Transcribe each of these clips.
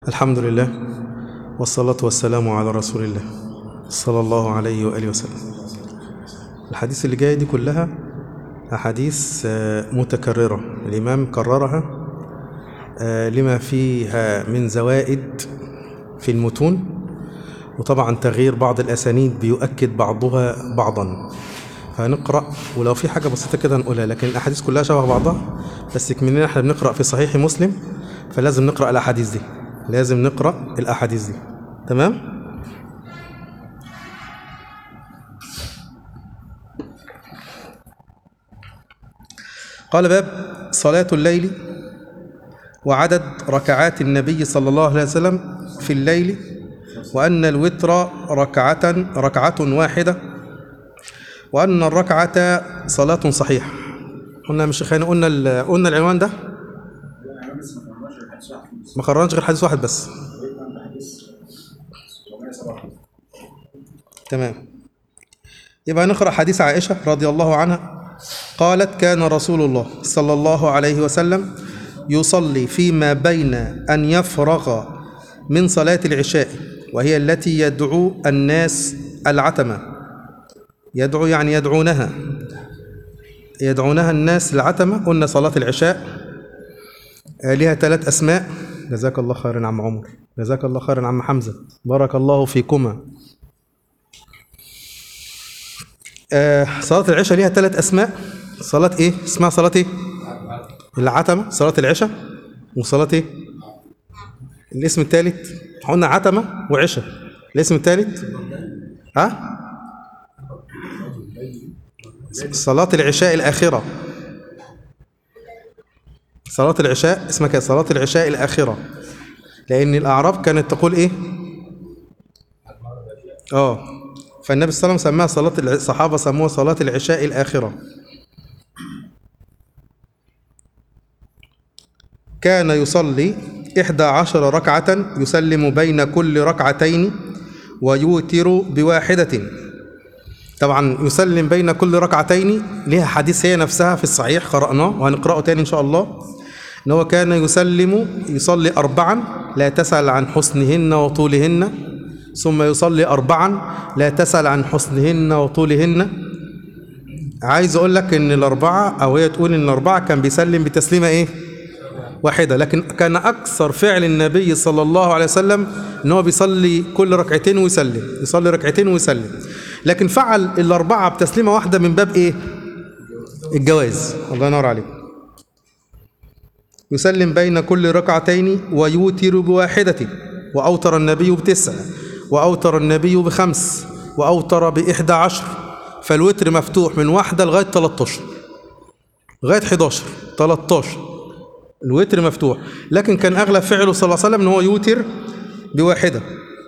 الحمد لله والصلاة والسلام على رسول الله صلى الله عليه وآله وسلم الحديث اللي جاي دي كلها أحاديث آه، متكررة الإمام كررها آه، لما فيها من زوائد في المتون وطبعا تغيير بعض الأسانيد بيؤكد بعضها بعضا فنقرأ ولو في حاجة بسيطة كده نقولها لكن الأحاديث كلها شبه بعضها بس كمننا احنا بنقرأ في صحيح مسلم فلازم نقرأ الأحاديث دي لازم نقرأ الأحاديث دي تمام؟ قال باب صلاة الليل وعدد ركعات النبي صلى الله عليه وسلم في الليل وأن الوتر ركعة ركعة واحدة وأن الركعة صلاة صحيحة قلنا مش خلينا قلنا ال- قلنا العنوان ده ما قررناش غير حديث واحد بس تمام يبقى نقرأ حديث عائشة رضي الله عنها قالت كان رسول الله صلى الله عليه وسلم يصلي فيما بين أن يفرغ من صلاة العشاء وهي التي يدعو الناس العتمة يدعو يعني يدعونها يدعونها الناس العتمة قلنا صلاة العشاء آه، لها ثلاث أسماء جزاك الله خيرا عم عمر جزاك الله خيرا عم حمزة بارك الله فيكما آه، صلاة العشاء ليها ثلاث أسماء صلاة إيه؟ اسمها صلاة إيه؟ العتمة صلاة العشاء وصلاة إيه؟ الاسم الثالث قلنا عتمة وعشاء الاسم الثالث ها؟ صلاة العشاء الآخرة صلاة العشاء اسمها كده صلاة العشاء الآخرة لأن الأعراب كانت تقول إيه؟ آه فالنبي صلى الله عليه وسلم سماها صلاة الع- الصحابة سموها صلاة العشاء الآخرة كان يصلي إحدى عشر ركعة يسلم بين كل ركعتين ويوتر بواحدة طبعا يسلم بين كل ركعتين لها حديث هي نفسها في الصحيح قرأناه وهنقرأه تاني إن شاء الله إن هو كان يسلم يصلي أربعا لا تسأل عن حسنهن وطولهن ثم يصلي أربعا لا تسأل عن حسنهن وطولهن عايز أقول لك إن الأربعة أو هي تقول إن الأربعة كان بيسلم بتسليمة إيه؟ واحدة لكن كان أكثر فعل النبي صلى الله عليه وسلم إن هو بيصلي كل ركعتين ويسلم يصلي ركعتين ويسلم لكن فعل الأربعة بتسليمة واحدة من باب إيه؟ الجواز الله ينور عليك يسلم بين كل ركعتين ويوتر بواحدة وأوتر النبي بتسع وأوتر النبي بخمس وأوتر بإحدى عشر فالوتر مفتوح من واحدة لغاية 13 لغاية 11 13 الوتر مفتوح لكن كان أغلب فعله صلى الله عليه وسلم أن هو يوتر بواحدة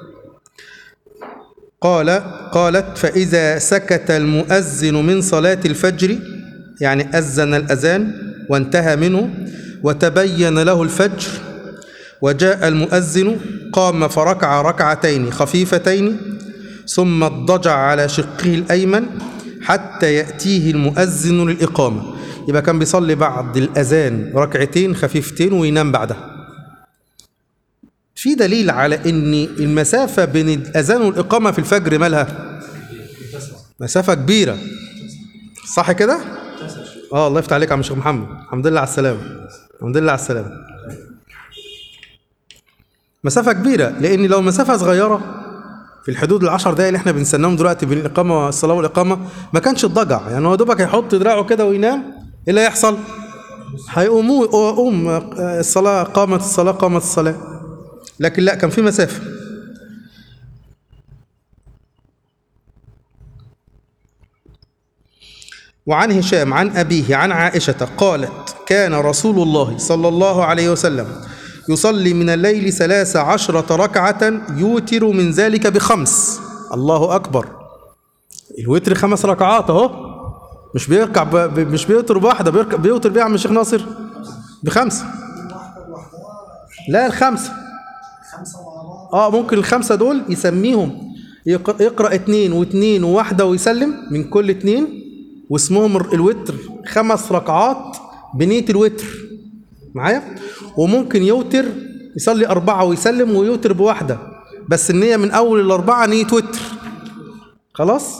قال قالت فإذا سكت المؤذن من صلاة الفجر يعني أذن الأذان وانتهى منه وتبين له الفجر وجاء المؤذن قام فركع ركعتين خفيفتين ثم اضطجع على شقه الأيمن حتى يأتيه المؤذن للإقامة يبقى كان بيصلي بعد الأذان ركعتين خفيفتين وينام بعدها في دليل على ان المسافة بين الأذان والإقامة في الفجر مالها مسافة كبيرة صح كده؟ اه الله يفتح عليك يا عم شيخ محمد الحمد لله على السلامة الحمد لله على السلامة مسافة كبيرة لأن لو مسافة صغيرة في الحدود العشر دقايق اللي احنا بنستناهم دلوقتي بين الإقامة والصلاة والإقامة ما كانش الضجع يعني هو دوبك هيحط دراعه كده وينام ايه اللي هيحصل؟ هيقوموا قوم الصلاة قامت الصلاة قامت الصلاة لكن لا كان في مسافة وعن هشام عن أبيه عن عائشة قالت كان رسول الله صلى الله عليه وسلم يصلي من الليل ثلاث عشرة ركعة يوتر من ذلك بخمس الله أكبر الوتر خمس ركعات أهو مش بيركع ب... ب- مش بيوتر بواحدة بيركع بيوتر بيها عم الشيخ ناصر بخمسة لا الخمسة اه ممكن الخمسة دول يسميهم يق- يقرأ اتنين واتنين وواحدة ويسلم من كل اتنين واسمهم الر- الوتر خمس ركعات بنية الوتر معايا وممكن يوتر يصلي أربعة ويسلم ويوتر بواحدة بس النية من أول الأربعة نية وتر خلاص؟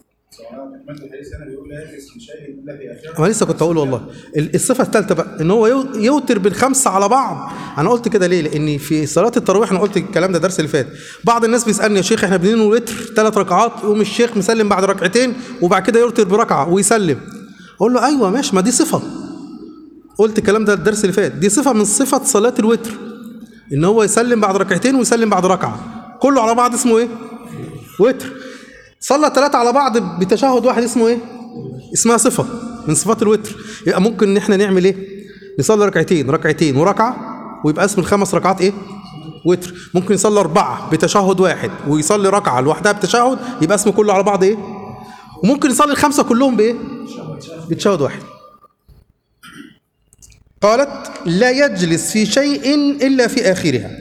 انا لسه كنت اقول والله ال- الصفه الثالثه بقى ان هو يو- يوتر بالخمسه على بعض انا قلت كده ليه لان في صلاه التراويح انا قلت الكلام ده الدرس اللي فات بعض الناس بيسالني يا شيخ احنا بننوي الوتر ثلاث ركعات يقوم الشيخ مسلم بعد ركعتين وبعد كده يوتر بركعه ويسلم اقول له ايوه ماشي ما دي صفه قلت الكلام ده الدرس اللي فات دي صفه من صفه صلاه الوتر ان هو يسلم بعد ركعتين ويسلم بعد ركعه كله على بعض اسمه ايه وتر صلى ثلاثة على بعض بتشهد واحد اسمه ايه اسمها صفة من صفات الوتر يبقى ممكن ان احنا نعمل ايه نصلي ركعتين ركعتين وركعة ويبقى اسم الخمس ركعات ايه وتر ممكن يصلي أربعة بتشهد واحد ويصلي ركعة لوحدها بتشهد يبقى اسمه كله على بعض ايه وممكن يصلي الخمسة كلهم بايه بتشهد واحد قالت لا يجلس في شيء إلا في آخرها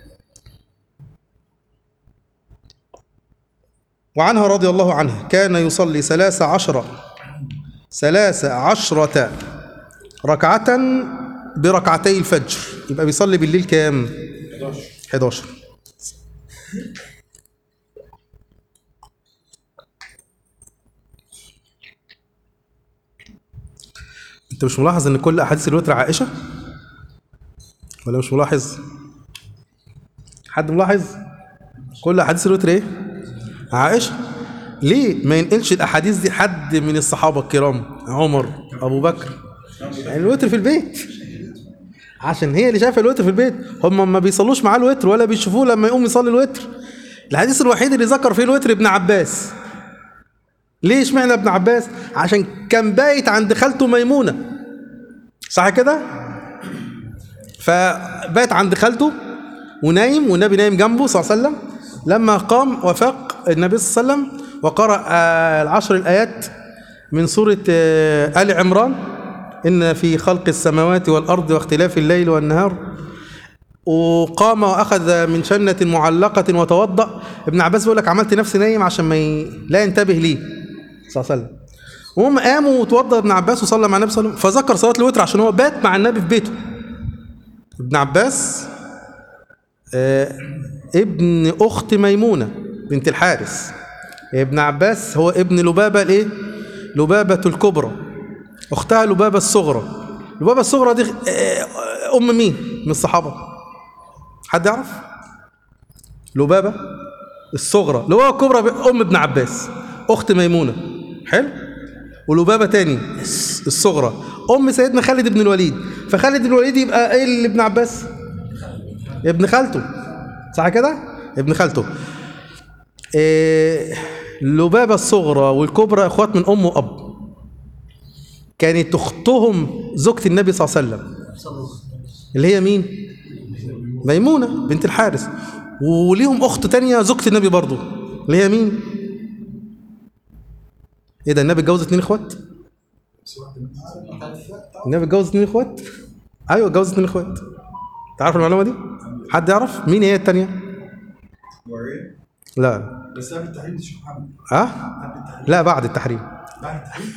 وعنها رضي الله عنها كان يصلي ثلاث عشر ثلاث عشرة ركعة بركعتي الفجر يبقى بيصلي بالليل كام 11 انت مش ملاحظ ان كل احاديث الوتر عائشه ولا مش ملاحظ حد ملاحظ كل احاديث الوتر ايه عائشه ليه ما ينقلش الاحاديث دي حد من الصحابه الكرام عمر ابو بكر يعني الوتر في البيت عشان هي اللي شايفه الوتر في البيت هم ما بيصلوش معاه الوتر ولا بيشوفوه لما يقوم يصلي الوتر الحديث الوحيد اللي ذكر فيه الوتر ابن عباس ليه اشمعنى ابن عباس عشان كان بايت عند خالته ميمونه صح كده فبات عند خالته ونايم والنبي نايم جنبه صلى الله عليه وسلم لما قام وفاق النبي صلى الله عليه وسلم وقرأ آه، العشر الآيات من سورة آه، آل عمران إن في خلق السماوات والأرض واختلاف الليل والنهار وقام واخذ من شنه معلقه وتوضا ابن عباس بيقول لك عملت نفسي نايم عشان ما ي... لا ينتبه لي صلى الله عليه وسلم وهم قاموا وتوضا ابن عباس وصلى مع النبي صلى الله عليه وسلم فذكر صلاه الوتر عشان هو بات مع النبي في بيته ابن عباس آه ابن اخت ميمونه بنت الحارث ابن عباس هو ابن لبابه الايه لبابه الكبرى اختها لبابه الصغرى لبابه الصغرى دي آه، ام مين من الصحابه حد يعرف لبابه الصغرى لبابه الكبرى ب- ام ابن عباس اخت ميمونه حلو ولبابه تاني الس- الصغرى ام سيدنا خالد بن الوليد فخالد بن الوليد يبقى ايه اللي ابن عباس ابن خالته صح كده ابن خالته إيه لبابه الصغرى والكبرى اخوات من ام واب كانت اختهم زوجة النبي صلى الله عليه وسلم اللي هي مين ميمونة بنت الحارث وليهم اخت تانية زوجة النبي برضو اللي هي مين ايه ده النبي اتجوز اتنين اخوات النبي اتجوز اتنين اخوات ايوه اتجوز اتنين اخوات تعرف المعلومة دي حد يعرف مين هي التانية معاوية لا بس قبل التحريم دي شيخ محمد ها لا بعد التحريم بعد التحريم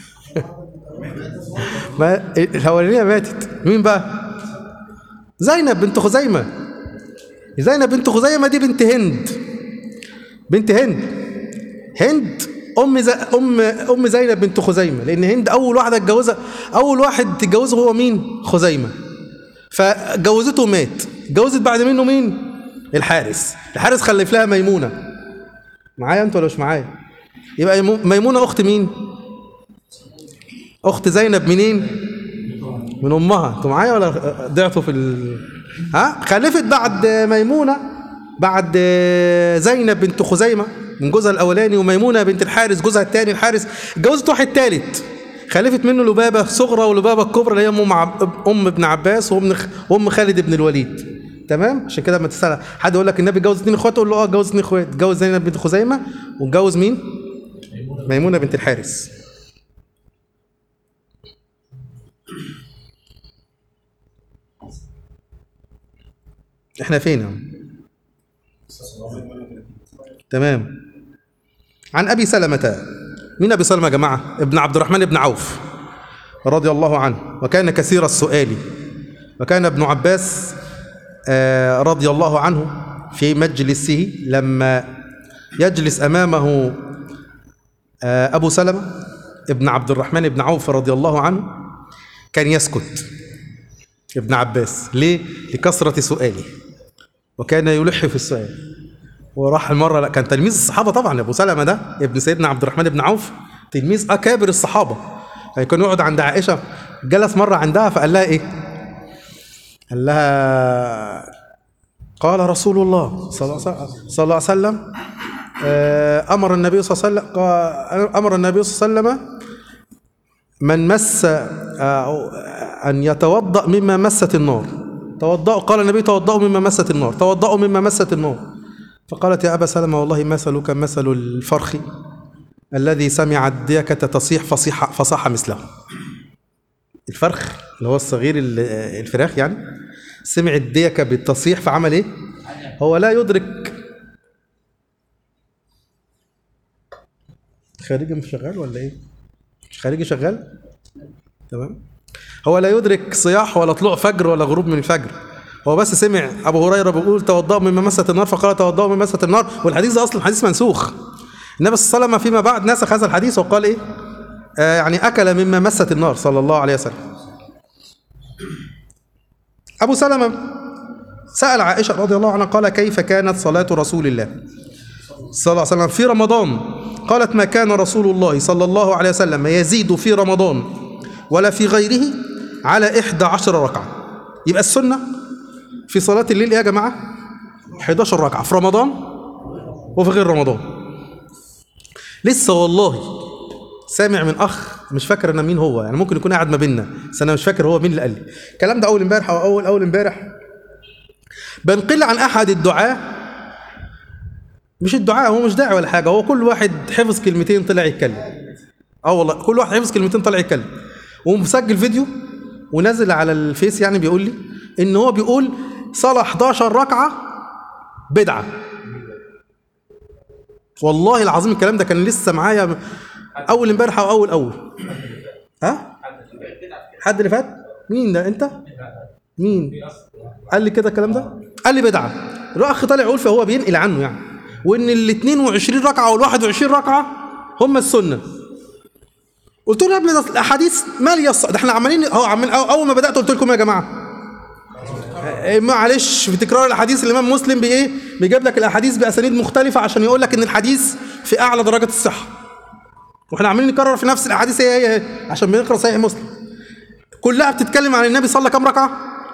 ما الاولانيه ماتت مين بقى زينب بنت خزيمه زينب بنت خزيمه دي بنت هند بنت هند هند ام ز... ام ام زينب بنت خزيمه لان هند اول واحده اتجوزها اول واحد تتجوزه هو مين خزيمه فجوزته ومات جوزت بعد منه مين الحارس الحارس خلف لها ميمونه معايا انت ولا مش معايا يبقى يمو- ميمونه اخت مين اخت زينب منين من امها انتوا معايا ولا ضعتوا في ال... ها خلفت بعد ميمونه بعد زينب بنت خزيمه من جوزها الاولاني وميمونه بنت الحارس جوزها الثاني الحارس اتجوزت واحد ثالث خلفت منه لبابه صغرى ولبابه الكبرى اللي هي ام عب... ام ابن عباس وام خ... وام خالد بن الوليد تمام عشان كده لما تسال حد يقول لك النبي اتجوز اثنين اخوات تقول له اه اتجوز اثنين اخوات اتجوز زينب بنت خزيمه واتجوز مين ميمونه بنت الحارس احنا فين يا عم؟ تمام عن ابي سلمه مين ابي سلمه يا جماعه ابن عبد الرحمن بن عوف رضي الله عنه وكان كثير السؤال وكان ابن عباس آه، رضي الله عنه في مجلسه لما يجلس أمامه آه، أبو سلمة ابن عبد الرحمن بن عوف رضي الله عنه كان يسكت ابن عباس ليه؟ لكثرة سؤاله وكان يلح في السؤال وراح المرة لا كان تلميذ الصحابة طبعا أبو سلمة ده ابن سيدنا عبد الرحمن بن عوف تلميذ أكابر الصحابة يعني كان يقعد عند عائشة جلس مرة عندها فقال لها إيه؟ قال لها قال رسول الله صلى الله عليه وسلم, صلى الله عليه وسلم آه، أمر النبي صلى الله عليه وسلم قال- أمر النبي صلى الله عليه وسلم من مس آه، أن يتوضأ مما مست النار توضأوا قال النبي توضأوا مما مست النار توضأوا مما مست النار فقالت يا أبا سلمة والله مثلك مثل الفرخ الذي سمع الديكة تصيح فصيح فصاح مثله الفرخ اللي هو الصغير ال- الفراخ يعني سمع الديكة بالتصيح فعمل ايه هو لا يدرك خارجي مش شغال ولا ايه مش خارجي شغال تمام هو لا يدرك صياح ولا طلوع فجر ولا غروب من الفجر هو بس سمع ابو هريره بيقول توضأوا مما مست النار فقال توضأوا مما مست النار والحديث ده اصلا حديث منسوخ النبي صلى الله عليه وسلم فيما بعد نسخ هذا الحديث وقال ايه آه يعني اكل مما مست النار صلى الله عليه وسلم ابو سلمه سال عائشه رضي الله عنها قال كيف كانت صلاه رسول الله صلى الله عليه وسلم في رمضان قالت ما كان رسول الله صلى الله عليه وسلم يزيد في رمضان ولا في غيره على إحدى عشر ركعة يبقى السنة في صلاة الليل إيه يا جماعة 11 ركعة في رمضان وفي غير رمضان لسه والله سامع من أخ مش فاكر أنا مين هو يعني ممكن يكون قاعد ما بيننا بس أنا مش فاكر هو مين اللي قال لي الكلام ده أول امبارح أو أول أول امبارح بنقل عن أحد الدعاة مش الدعاء هو مش داعي ولا حاجه هو كل واحد حفظ كلمتين طلع يتكلم اه والله كل واحد حفظ كلمتين طلع يتكلم ومسجل فيديو ونازل على الفيس يعني بيقول لي ان هو بيقول صلاه 11 ركعه بدعه والله العظيم الكلام ده كان لسه معايا اول امبارح او اول اول ها حد اللي فات مين ده انت مين قال لي كده الكلام ده قال لي بدعه الاخ طالع يقول فهو بينقل عنه يعني وان ال 22 ركعه وال 21 ركعه هم السنه قلت له يا ابني ده الاحاديث ماليه الص- ده احنا عمالين اهو عمال أو- اول ما بدات قلت لكم يا جماعه إيه، معلش في تكرار الاحاديث الامام مسلم بايه بيجيب لك الاحاديث باسانيد مختلفه عشان يقول لك ان الحديث في اعلى درجه الصحه واحنا عمالين نكرر في نفس الاحاديث هي هي, هي عشان بنقرا صحيح مسلم كلها بتتكلم عن النبي صلى كام ركعه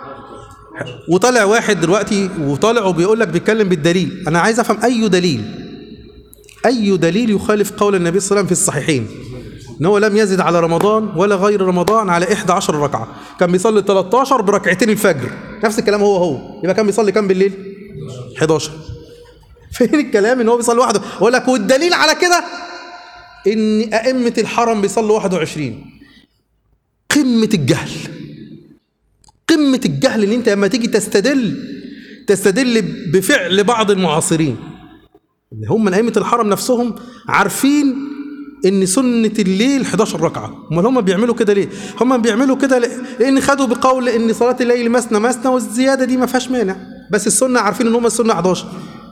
وطالع واحد دلوقتي وطالع وبيقول لك بيتكلم بالدليل انا عايز افهم اي دليل اي دليل يخالف قول النبي صلى الله عليه وسلم في الصحيحين ان هو لم يزد على رمضان ولا غير رمضان على 11 ركعه كان بيصلي 13 بركعتين الفجر نفس الكلام هو هو يبقى كان بيصلي كام بالليل 11 فين الكلام ان هو بيصلي وحده اقول لك والدليل على كده ان ائمه الحرم بيصلوا 21 قمه الجهل قمة الجهل ان انت لما تيجي تستدل تستدل بفعل بعض المعاصرين ان هم من ائمة الحرم نفسهم عارفين ان سنة الليل 11 ركعة امال هم بيعملوا كده ليه هم بيعملوا كده ليه؟ لان خدوا بقول ان صلاة الليل مثنى مثنى والزيادة دي ما فيهاش مانع بس السنة عارفين ان هم السنة 11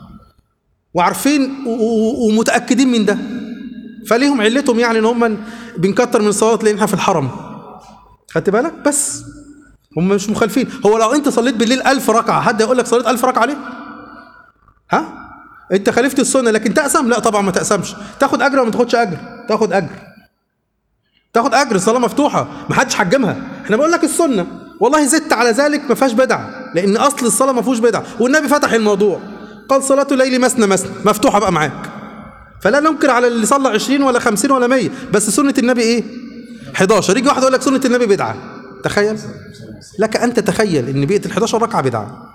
وعارفين و- و- ومتأكدين من ده فليهم علتهم يعني ان هم بنكتر من صلاة لان احنا في الحرم خدت بالك بس هم مش مخالفين هو لو انت صليت بالليل ألف ركعة حد يقول لك صليت ألف ركعة ليه ها انت خالفت السنة لكن تقسم لا طبعا ما تقسمش تاخد أجر ولا ما تاخدش أجر تاخد أجر تاخد أجر الصلاة مفتوحة ما حدش حجمها احنا بقول لك السنة والله زدت على ذلك ما فيهاش بدعة لأن أصل الصلاة ما فيهوش بدعة والنبي فتح الموضوع قال صلاة الليل مثنى مثنى مفتوحة بقى معاك فلا ننكر على اللي صلى 20 ولا 50 ولا 100 بس سنة النبي ايه 11 يجي واحد يقول لك سنة النبي بدعة تخيل لك أن تتخيل أن بيئة ال 11 ركعة بدعة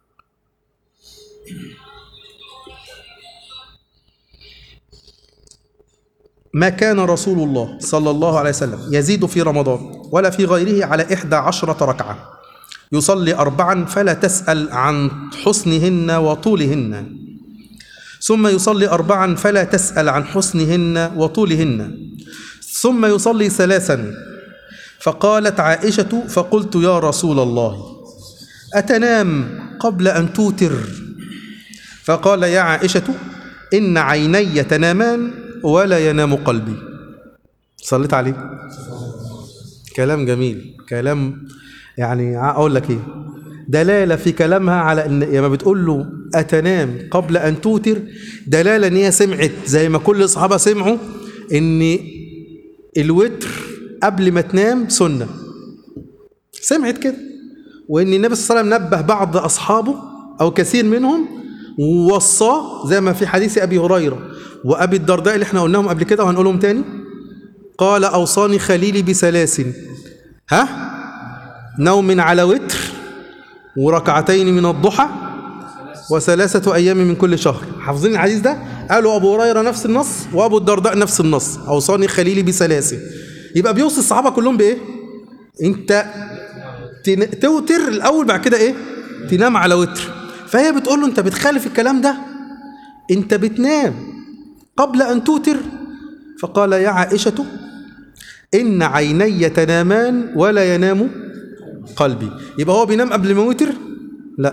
ما كان رسول الله صلى الله عليه وسلم يزيد في رمضان ولا في غيره على إحدى عشرة ركعة يصلي أربعا فلا تسأل عن حسنهن وطولهن ثم يصلي أربعا فلا تسأل عن حسنهن وطولهن ثم يصلي ثلاثا فقالت عائشة فقلت يا رسول الله أتنام قبل أن توتر فقال يا عائشة إن عيني تنامان ولا ينام قلبي صليت عليه كلام جميل كلام يعني أقول لك إيه دلالة في كلامها على إن لما بتقول له أتنام قبل أن توتر دلالة إن هي سمعت زي ما كل الصحابة سمعوا إن الوتر قبل ما تنام سنة سمعت كده وإن النبي صلى الله عليه وسلم نبه بعض أصحابه أو كثير منهم ووصاه زي ما في حديث أبي هريرة وأبي الدرداء اللي احنا قلناهم قبل كده وهنقولهم تاني قال أوصاني خليلي بثلاث ها نوم على وتر وركعتين من الضحى وثلاثة أيام من كل شهر حافظين الحديث ده قالوا أبو هريرة نفس النص وأبو الدرداء نفس النص أوصاني خليلي بثلاث يبقى بيوصي الصحابة كلهم بإيه أنت تن- توتر الأول بعد كده إيه تنام على وتر فهي بتقول له أنت بتخالف الكلام ده أنت بتنام قبل أن توتر فقال يا عائشة إن عيني تنامان ولا ينام قلبي يبقى هو بينام قبل ما يوتر لا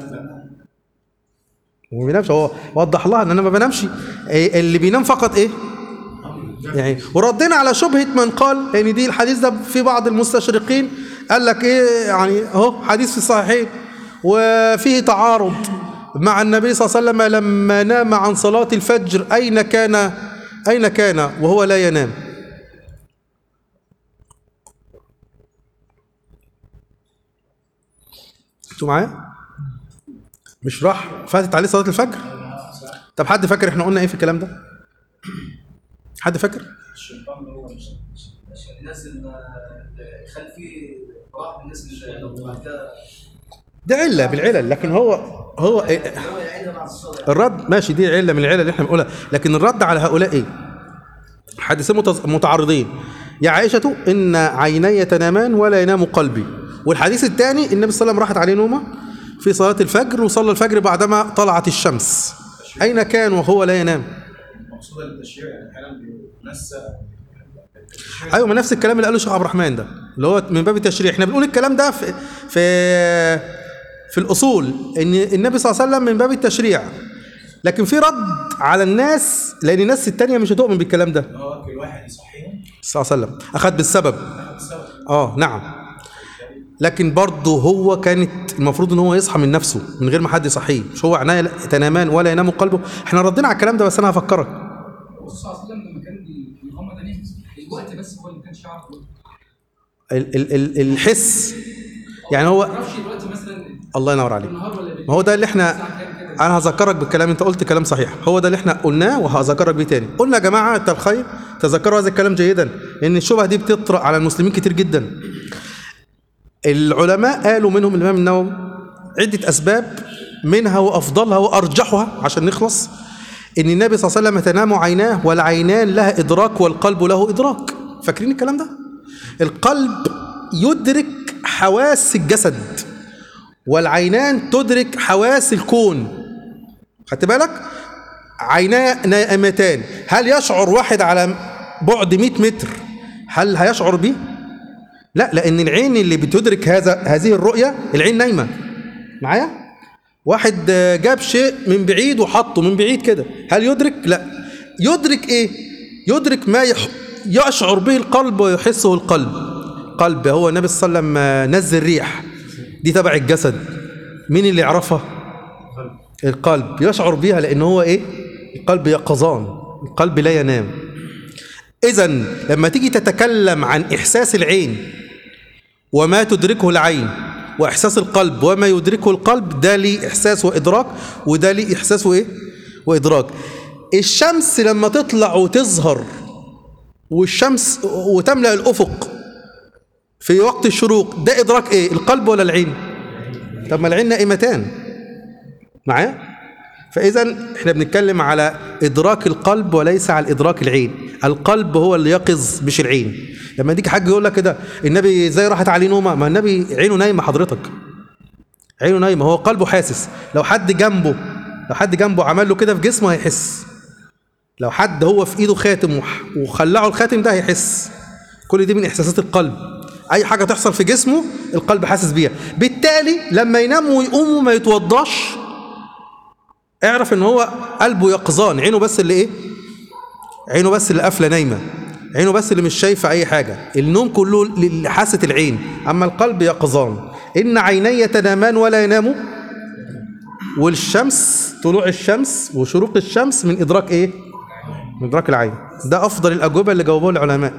هو ما بينامش هو وضح لها ان انا ما بنامش إيه اللي بينام فقط ايه يعني وردينا على شبهه من قال ان دي الحديث ده في بعض المستشرقين قال لك ايه يعني اهو حديث في الصحيحين وفيه تعارض مع النبي صلى الله عليه وسلم لما نام عن صلاه الفجر اين كان اين كان وهو لا ينام انتوا معايا مش راح فاتت عليه صلاه الفجر طب حد فاكر احنا قلنا ايه في الكلام ده حد فاكر الشيطان هو مش مش الناس اللي يخلي فيه راح الناس اللي بعد كده ده عله بالعلل لكن هو هو إيه هو يعيدها بعد الصلاه الرد ماشي دي عله من العلل اللي احنا بنقولها لكن الرد على هؤلاء ايه حديثين متز- متعارضين يا عائشة إن عيني تنامان ولا ينام قلبي والحديث الثاني النبي صلى الله عليه وسلم راحت عليه نومه في صلاة الفجر وصلى الفجر بعدما طلعت الشمس أين كان وهو لا ينام مقصودة للتشريع يعني احيانا بينسى ايوه ما نفس الكلام اللي قاله الشيخ عبد الرحمن ده اللي هو من باب التشريع احنا بنقول الكلام ده في في في الاصول ان النبي صلى الله عليه وسلم من باب التشريع لكن في رد على الناس لان الناس التانية مش هتؤمن بالكلام ده هو كل واحد يصحيهم صلى الله عليه وسلم اخذ بالسبب بسبب اه نعم لكن برضه هو كانت المفروض ان هو يصحى من نفسه من غير ما حد يصحيه مش هو عناية تنامان ولا ينام قلبه احنا ردينا على الكلام ده بس انا هفكرك الرسول صلى الله عليه وسلم لما كان بي- بيغمض عينيه الوقت بس هو اللي ما كانش يعرف الوقت. ال ال ال الحس يعني هو ما يعرفش الوقت مثلا الله ينور عليك النهار ولا بالليل ما هو ده اللي احنا الساعة كام كده. انا هذكرك بالكلام انت قلت كلام صحيح هو ده اللي احنا قلناه وهذكرك بيه تاني قلنا يا جماعه الخير تذكروا هذا الكلام جيدا ان الشبهه دي بتطرأ على المسلمين كتير جدا العلماء قالوا منهم الامام النووي عده اسباب منها وافضلها وارجحها عشان نخلص ان النبي صلى الله عليه وسلم تنام عيناه والعينان لها ادراك والقلب له ادراك فاكرين الكلام ده القلب يدرك حواس الجسد والعينان تدرك حواس الكون خدت بالك عينا نائمتان هل يشعر واحد على بعد 100 متر هل هيشعر به لا لان العين اللي بتدرك هذا هذه الرؤيه العين نايمه معايا واحد آه، جاب شيء من بعيد وحطه من بعيد كده هل يدرك لا يدرك ايه يدرك ما يح... يشعر به القلب ويحسه القلب قلب هو النبي صلى الله عليه وسلم آه، نزل ريح دي تبع الجسد مين اللي يعرفها القلب يشعر بيها لان هو ايه القلب يقظان القلب لا ينام اذا لما تيجي تتكلم عن احساس العين وما تدركه العين واحساس القلب وما يدركه القلب ده ليه احساس وادراك وده ليه احساس وايه وادراك الشمس لما تطلع وتظهر والشمس وتملا الافق في وقت الشروق ده ادراك ايه القلب ولا العين طب ما العين نائمتان معايا فاذا احنا بنتكلم على ادراك القلب وليس على ادراك العين القلب هو اللي يقظ مش العين لما يجي حد يقول لك كده النبي ازاي راحت عليه نومه ما النبي عينه نايمه حضرتك عينه نايمه هو قلبه حاسس لو حد جنبه لو حد جنبه عمل له كده في جسمه هيحس لو حد هو في ايده خاتم وح- وخلعه الخاتم ده هيحس كل دي من احساسات القلب اي حاجه تحصل في جسمه القلب حاسس بيها بالتالي لما ينام ويقوم وما يتوضاش اعرف ان هو قلبه يقظان عينه بس اللي ايه عينه بس اللي قافله نايمه عينه بس اللي مش شايفه اي حاجه النوم كله لحاسه العين اما القلب يقظان ان عيني تنامان ولا ينام والشمس طلوع الشمس وشروق الشمس من ادراك ايه من ادراك العين ده افضل الاجوبه اللي جاوبوها العلماء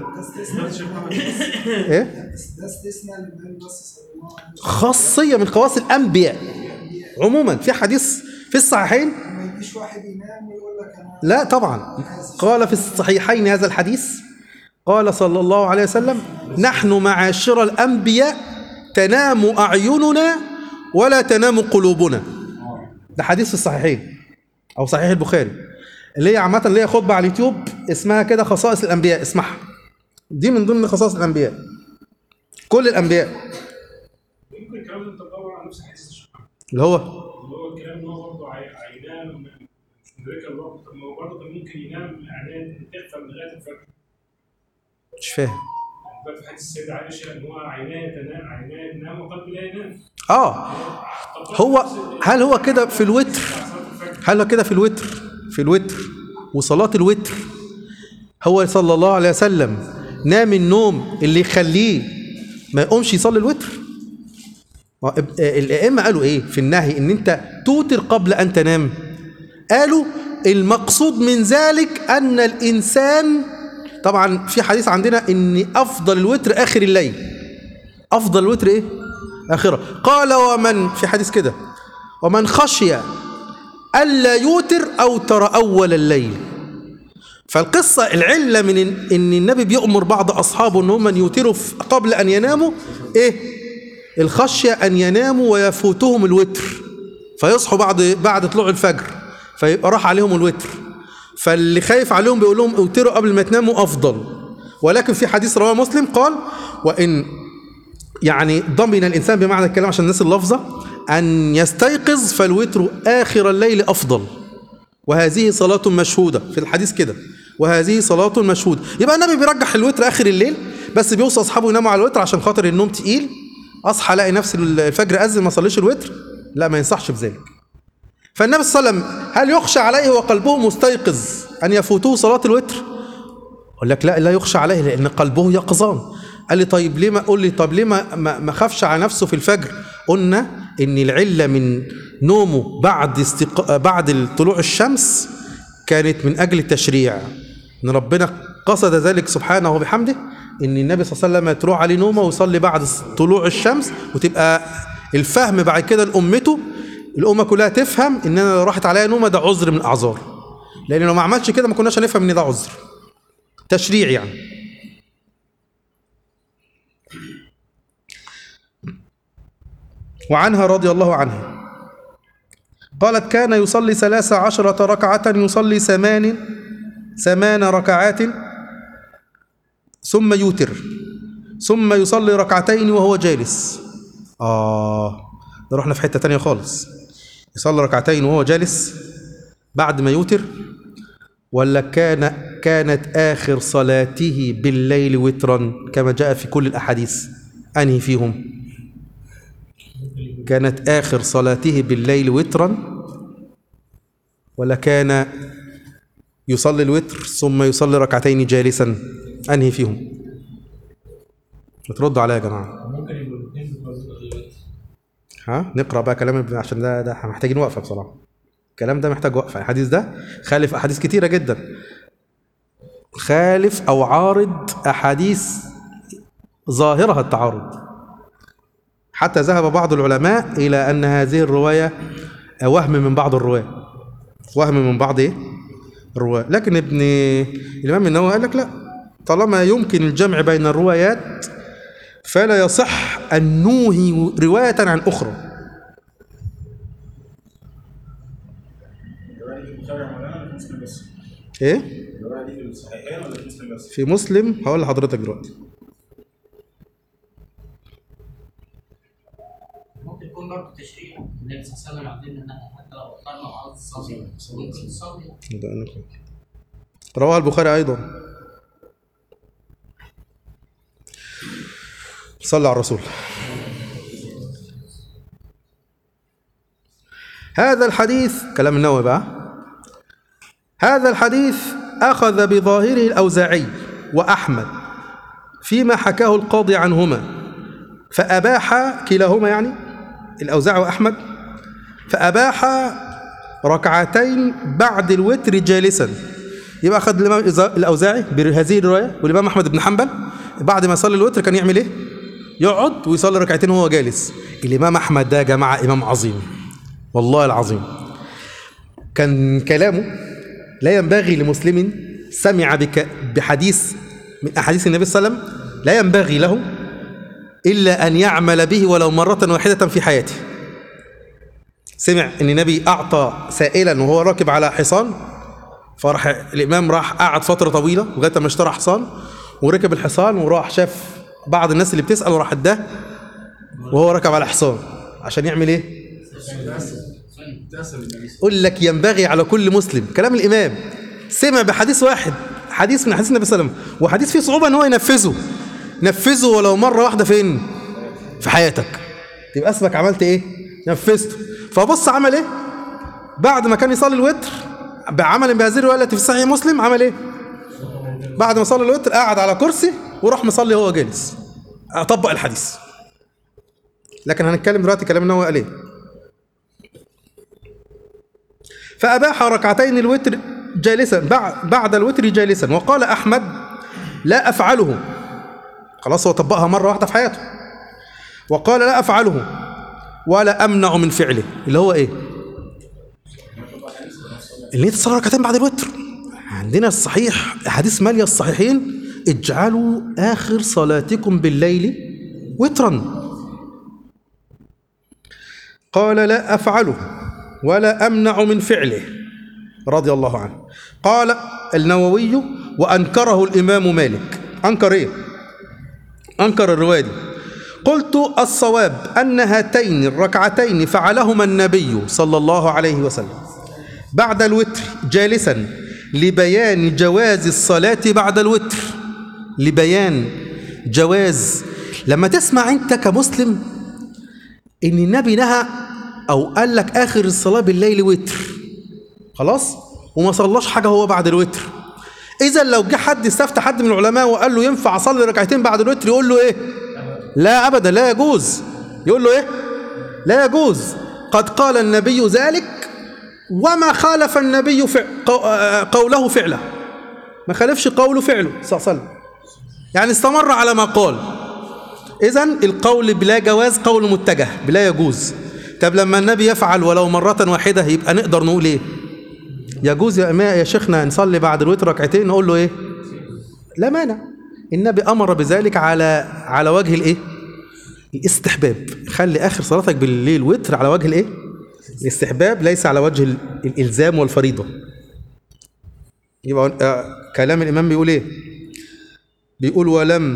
ايه ده استثناء للنبي بس صلى الله عليه وسلم خاصيه من خواص الانبياء عموما في حديث في الصحيحين ما يجيش واحد ينام ويقول لك انا لا طبعا قال في الصحيحين هذا الحديث قال صلى الله عليه وسلم نحن معاشر الأنبياء تنام أعيننا ولا تنام قلوبنا ده حديث في الصحيحين أو صحيح البخاري اللي هي عامة اللي هي خطبة على اليوتيوب اسمها كده خصائص الأنبياء اسمعها دي من ضمن خصائص الأنبياء كل الأنبياء ممكن الكلام ده تدور على نفس الحديث الشيخ اللي هو اللي هو الكلام ان هو برضه عي- عيناه مدركه الوقت طب ما هو برضه كان ممكن ينام اعلان تقفل لغايه الفجر مش فاهم بقى في حديث السيده عائشه ان هو عيناه تنام عيناه تنام وقلبه لا ينام آه طب هو هل هو كده في الوتر صلاه الفجر هل هو كده في الوتر في الوتر وصلاة الوتر هو صلى الله عليه وسلم نام النوم اللي يخليه ما يقومش يصلي الوتر ما هو اب- آه، الائمه قالوا ايه في النهي ان انت توتر قبل ان تنام قالوا المقصود من ذلك ان الانسان طبعا في حديث عندنا ان افضل الوتر اخر الليل افضل الوتر ايه اخره قال ومن في حديث كده ومن خشي ألا يوتر أو ترى أول الليل فالقصة العلة من إن إن النبي بيأمر بعض أصحابه إن هم يوتروا في- قبل أن يناموا إيه؟ الخشية أن يناموا ويفوتهم الوتر فيصحوا بعد بعد طلوع الفجر فيبقى راح عليهم الوتر فاللي خايف عليهم بيقول لهم اوتروا قبل ما تناموا أفضل ولكن في حديث رواه مسلم قال وإن يعني ضمن الإنسان بمعنى الكلام عشان الناس اللفظة أن يستيقظ فالوتر آخر الليل أفضل وهذه صلاة مشهودة في الحديث كده وهذه صلاة مشهودة يبقى النبي بيرجح الوتر آخر الليل بس بيوصي أصحابه يناموا على الوتر عشان خاطر النوم تقيل أصحى ألاقي نفسي الفجر أذن ما صليش الوتر لا ما ينصحش بذلك فالنبي صلى الله عليه وسلم هل يخشى عليه وقلبه مستيقظ أن يفوته صلاة الوتر اقول لك لا لا يخشى عليه لان قلبه يقظان قال لي طيب ليه ما قول لي طب ليه ما ما ما خافش على نفسه في الفجر قلنا ان العله من نومه بعد استق... بعد طلوع الشمس كانت من اجل التشريع ان ربنا قصد ذلك سبحانه وبحمده ان النبي صلى الله عليه وسلم تروح عليه نومه ويصلي بعد طلوع الشمس وتبقى الفهم بعد كده لامته الامه كلها تفهم ان انا لو راحت عليا نومه ده عذر من الاعذار لان لو ما عملش كده ما كناش هنفهم ان ده عذر تشريع يعني وعنها رضي الله عنها قالت كان يصلي ثلاث عشرة ركعة يصلي ثمان ثمان ركعات ثم يوتر ثم يصلي ركعتين وهو جالس آه ده رحنا في حتة تانية خالص يصلي ركعتين وهو جالس بعد ما يوتر ولا كان كانت آخر صلاته بالليل وترا كما جاء في كل الأحاديث أنهي فيهم كانت آخر صلاته بالليل وترا ولا كان يصلي الوتر ثم يصلي ركعتين جالسا أنهي فيهم بتردوا عليا يا جماعة ممكن يبقوا الاثنين بتوع الوقت ها نقرا بقى كلام ابن عشان ده ده محتاجين وقفه بصراحه الكلام ده محتاج وقفه الحديث ده خالف احاديث كتيره جدا خالف او عارض احاديث ظاهرها التعارض حتى ذهب بعض العلماء الى ان هذه الروايه وهم من بعض الرواه وهم من بعض ايه الرواه لكن ابن الامام النووي قال لك لا طالما يمكن الجمع بين الروايات فلا يصح أن نوهي رواية عن أخرى الرواية دي في البخاري يا مولانا ولا في مسلم بس؟ إيه؟ الرواية دي في الصحيحين ولا في مسلم بس؟ في مسلم هقول لحضرتك دلوقتي ممكن يكون برضه تشريع النبي صلى الله عليه وسلم علمنا انها حتى لو اخترنا وعاوز تصلي ممكن تصلي ده أنا- رواه البخاري أيضا صلى على الرسول هذا الحديث كلام النووي بقى هذا الحديث أخذ بظاهره الأوزاعي وأحمد فيما حكاه القاضي عنهما فأباح كلاهما يعني الأوزاعي وأحمد فأباح ركعتين بعد الوتر جالسا يبقى أخذ الإمام الأوزاعي بهذه الرواية والإمام أحمد بن حنبل بعد ما يصلي الوتر كان يعمل إيه؟ يقعد ويصلي ركعتين وهو جالس الإمام أحمد ده يا جماعة إمام عظيم والله العظيم كان كلامه لا ينبغي لمسلم سمع بك بحديث من أحاديث النبي صلى الله عليه وسلم لا ينبغي له إلا أن يعمل به ولو مرة واحدة في حياته سمع ان النبي اعطى سائلا وهو راكب على حصان فراح الامام راح قعد فتره طويله لغايه ما اشترى حصان وركب الحصان وراح شاف بعض الناس اللي بتسال وراح اداه وهو راكب على حصان عشان يعمل ايه؟ يقول لك ينبغي على كل مسلم كلام الامام سمع بحديث واحد حديث من حديث النبي صلى الله عليه وسلم وحديث فيه صعوبه ان هو ينفذه نفذه ولو مره واحده فين؟ في حياتك يبقى اسمك عملت ايه؟ نفذته فبص عمل ايه بعد ما كان يصلي الوتر بعمل بهذه الروايه التي في صحيح مسلم عمل ايه بعد ما صلى الوتر قعد على كرسي وراح مصلي وهو جالس طبق الحديث لكن هنتكلم دلوقتي كلام النووي قال ايه فاباح ركعتين الوتر جالسا بعد بعد الوتر جالسا وقال احمد لا افعله خلاص هو طبقها مره واحده في حياته وقال لا افعله ولا امنع من فعله اللي هو ايه اللي انت تصلي ركعتين بعد الوتر عندنا الصحيح حديث مالية الصحيحين اجعلوا اخر صلاتكم بالليل وترا قال لا افعله ولا امنع من فعله رضي الله عنه قال النووي وانكره الامام مالك انكر ايه انكر الروايه دي قلت الصواب أن هاتين الركعتين فعلهما النبي صلى الله عليه وسلم بعد الوتر جالسا لبيان جواز الصلاة بعد الوتر لبيان جواز لما تسمع أنت كمسلم إن النبي نهى أو قال لك آخر الصلاة بالليل وتر خلاص وما صلاش حاجة هو بعد الوتر إذا لو جه حد استفتى حد من العلماء وقال له ينفع أصلي ركعتين بعد الوتر يقول له إيه لا أبدا لا يجوز يقول له إيه لا يجوز قد قال النبي ذلك وما خالف النبي فع... قوله فعله ما خالفش قوله فعله صلى الله عليه وسلم يعني استمر على ما قال إذا القول بلا جواز قول متجه بلا يجوز طب لما النبي يفعل ولو مرة واحدة يبقى نقدر نقول إيه يجوز يا إماء يا شيخنا نصلي بعد الوتر ركعتين نقول له إيه لا مانع النبي امر بذلك على على وجه الايه الاستحباب خلي اخر صلاتك بالليل وتر على وجه الايه الاستحباب ليس على وجه ال- الالزام والفريضه يبقى آه، كلام الامام بيقول ايه بيقول ولم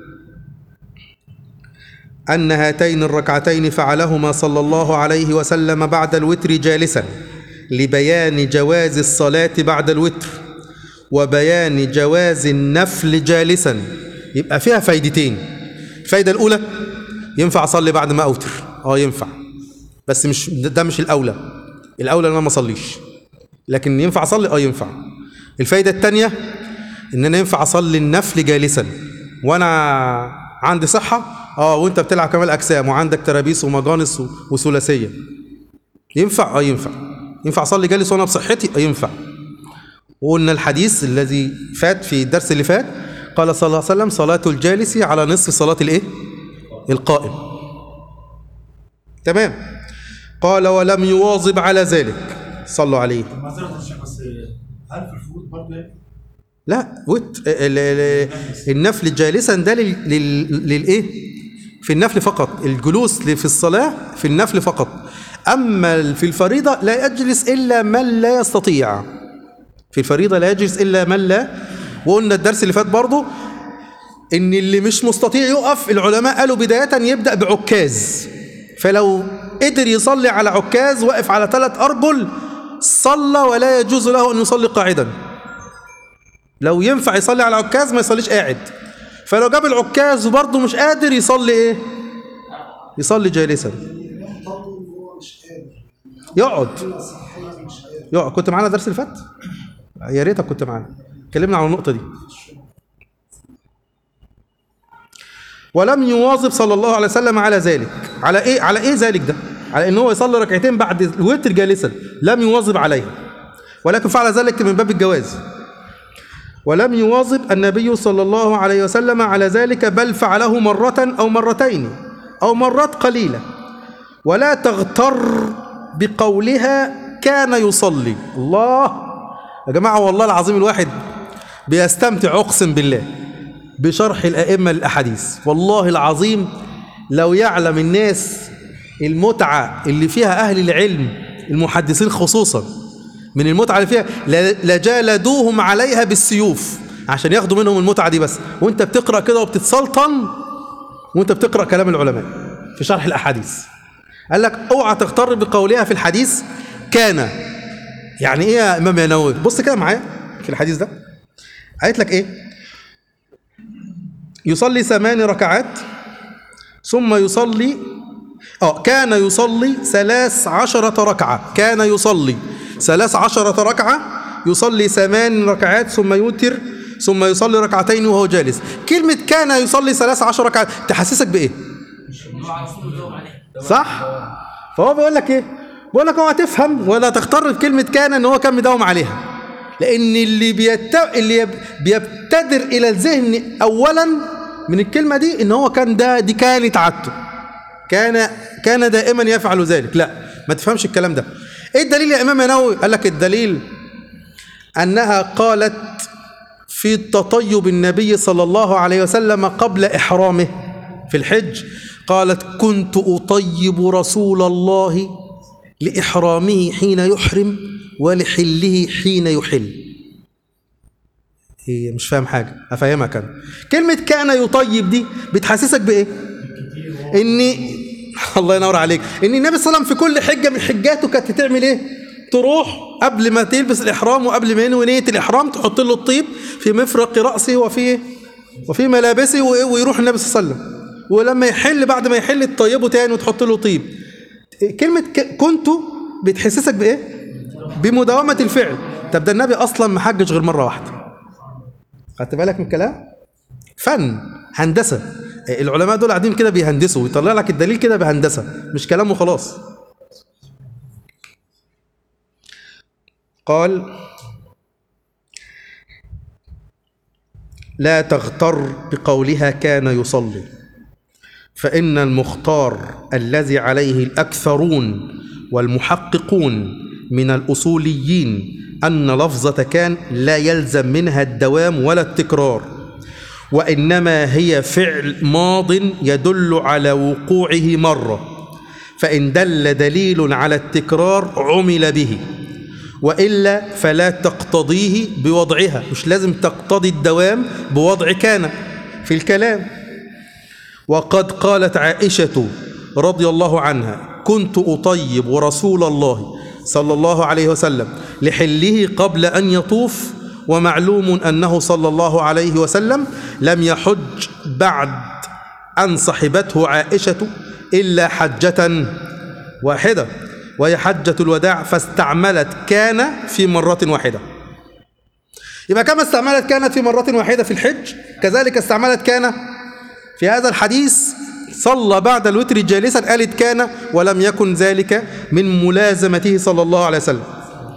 ان هاتين الركعتين فعلهما صلى الله عليه وسلم بعد الوتر جالسا لبيان جواز الصلاه بعد الوتر وبيان جواز النفل جالسا يبقى فيها فايدتين الفايدة الأولى ينفع أصلي بعد ما أوتر أه ينفع بس مش ده مش الأولى الأولى إن أنا ما أصليش لكن ينفع أصلي أه ينفع الفايدة الثانية إن أنا ينفع أصلي النفل جالسا وأنا عندي صحة أه وأنت بتلعب كمال أجسام وعندك ترابيس ومجانس و- وثلاثية ينفع أه ينفع ينفع أصلي جالس وأنا بصحتي أه ينفع وقلنا الحديث الذي فات في الدرس اللي فات قال صلى الله عليه وسلم صلاة الجالس على نصف صلاة الايه القائم تمام قال ولم يواظب على ذلك صلوا عليه معذرة يا شيخ بس هل في الفروض برضه يعني؟ لا وت ال- ال- النفل جالسا ده لل- لل- للايه في النفل فقط الجلوس ل- في الصلاة في النفل فقط أما في الفريضة لا يجلس إلا من لا يستطيع في الفريضة لا يجلس إلا من لا وقلنا الدرس اللي فات برضه إن اللي مش مستطيع يقف العلماء قالوا بداية يبدأ بعكاز فلو قدر يصلي على عكاز واقف على ثلاث أرجل صلى ولا يجوز له أن يصلي قاعدا لو ينفع يصلي على عكاز ما يصليش قاعد فلو جاب العكاز وبرضه مش قادر يصلي ايه يصلي جالسا الإمام طول وهو مش قادر يقعد صحيح مش قادر يقعد كنت معانا درس اللي فات يا ريتك كنت معانا اتكلمنا عن النقطه دي ولم يواظب صلى الله عليه وسلم على ذلك على ايه على ايه ذلك ده على ان هو يصلي ركعتين بعد الوتر جالسا لم يواظب عليها ولكن فعل ذلك من باب الجواز ولم يواظب النبي صلى الله عليه وسلم على ذلك بل فعله مرة أو مرتين أو مرات قليلة ولا تغتر بقولها كان يصلي الله يا جماعة والله العظيم الواحد بيستمتع أقسم بالله بشرح الأئمة للأحاديث والله العظيم لو يعلم الناس المتعة اللي فيها أهل العلم المحدثين خصوصا من المتعة اللي فيها ل- لجالدوهم عليها بالسيوف عشان ياخدوا منهم المتعة دي بس وانت بتقرأ كده وبتتسلطن وانت بتقرأ كلام العلماء في شرح الأحاديث قال لك اوعى تغتر بقولها في الحديث كان يعني ايه يا امام يا نووي بص كده معايا في الحديث ده قالت لك ايه يصلي ثمان ركعات ثم يصلي اه كان يصلي ثلاث عشرة ركعة كان يصلي ثلاث عشرة ركعة يصلي ثمان ركعات ثم يوتر ثم يصلي ركعتين وهو جالس كلمة كان يصلي ثلاث عشر ركعات تحسسك بإيه إنه على طول بيداوم عليه صح فهو بيقول لك ايه بيقول لك اوعى تفهم ولا تغتر بكلمه كان ان هو كان مداوم عليها لان اللي بيت... اللي يب- بيبتدر الى الذهن اولا من الكلمه دي ان هو كان ده دي كانت عادته كان كان دائما يفعل ذلك لا ما تفهمش الكلام ده ايه الدليل يا امام نووي قال لك الدليل انها قالت في تطيب النبي صلى الله عليه وسلم قبل إحرامه في الحج قالت كنت أطيب رسول الله لإحرامه حين يحرم ولحله حين يحل هي مش فاهم حاجة أفهمك أنا كلمة كان يطيب دي بتحسسك بإيه؟ إن الله ينور عليك إن النبي صلى الله عليه وسلم في كل حجة من حجاته كانت تعمل إيه؟ تروح قبل ما تلبس الإحرام وقبل ما ينوي نية الإحرام تحط له الطيب في مفرق رأسه وفي وفي ملابسه وإيه؟ ويروح النبي صلى الله عليه وسلم ولما يحل بعد ما يحل تطيبه تاني وتحط له طيب كلمة ك- كنت بتحسسك بإيه؟ بمداومة الفعل طب ده النبي أصلا ما حجش غير مرة واحدة خدت بالك من الكلام؟ فن هندسة العلماء دول قاعدين كده بيهندسوا ويطلع لك الدليل كده بهندسة مش كلام وخلاص قال لا تغتر بقولها كان يصلي فإن المختار الذي عليه الأكثرون والمحققون من الأصوليين أن لفظة كان لا يلزم منها الدوام ولا التكرار وإنما هي فعل ماض يدل على وقوعه مرة فإن دل دليل على التكرار عمل به وإلا فلا تقتضيه بوضعها مش لازم تقتضي الدوام بوضع كان في الكلام وقد قالت عائشة رضي الله عنها كنت أطيب رسول الله صلى الله عليه وسلم لحله قبل أن يطوف ومعلوم أنه صلى الله عليه وسلم لم يحج بعد أن صحبته عائشة إلا حجة واحدة وهي حجة الوداع فاستعملت كان في مرة واحدة يبقى كما استعملت كانت في مرة واحدة في الحج كذلك استعملت كان في هذا الحديث صلى بعد الوتر جالسا قالت كان ولم يكن ذلك من ملازمته صلى الله عليه وسلم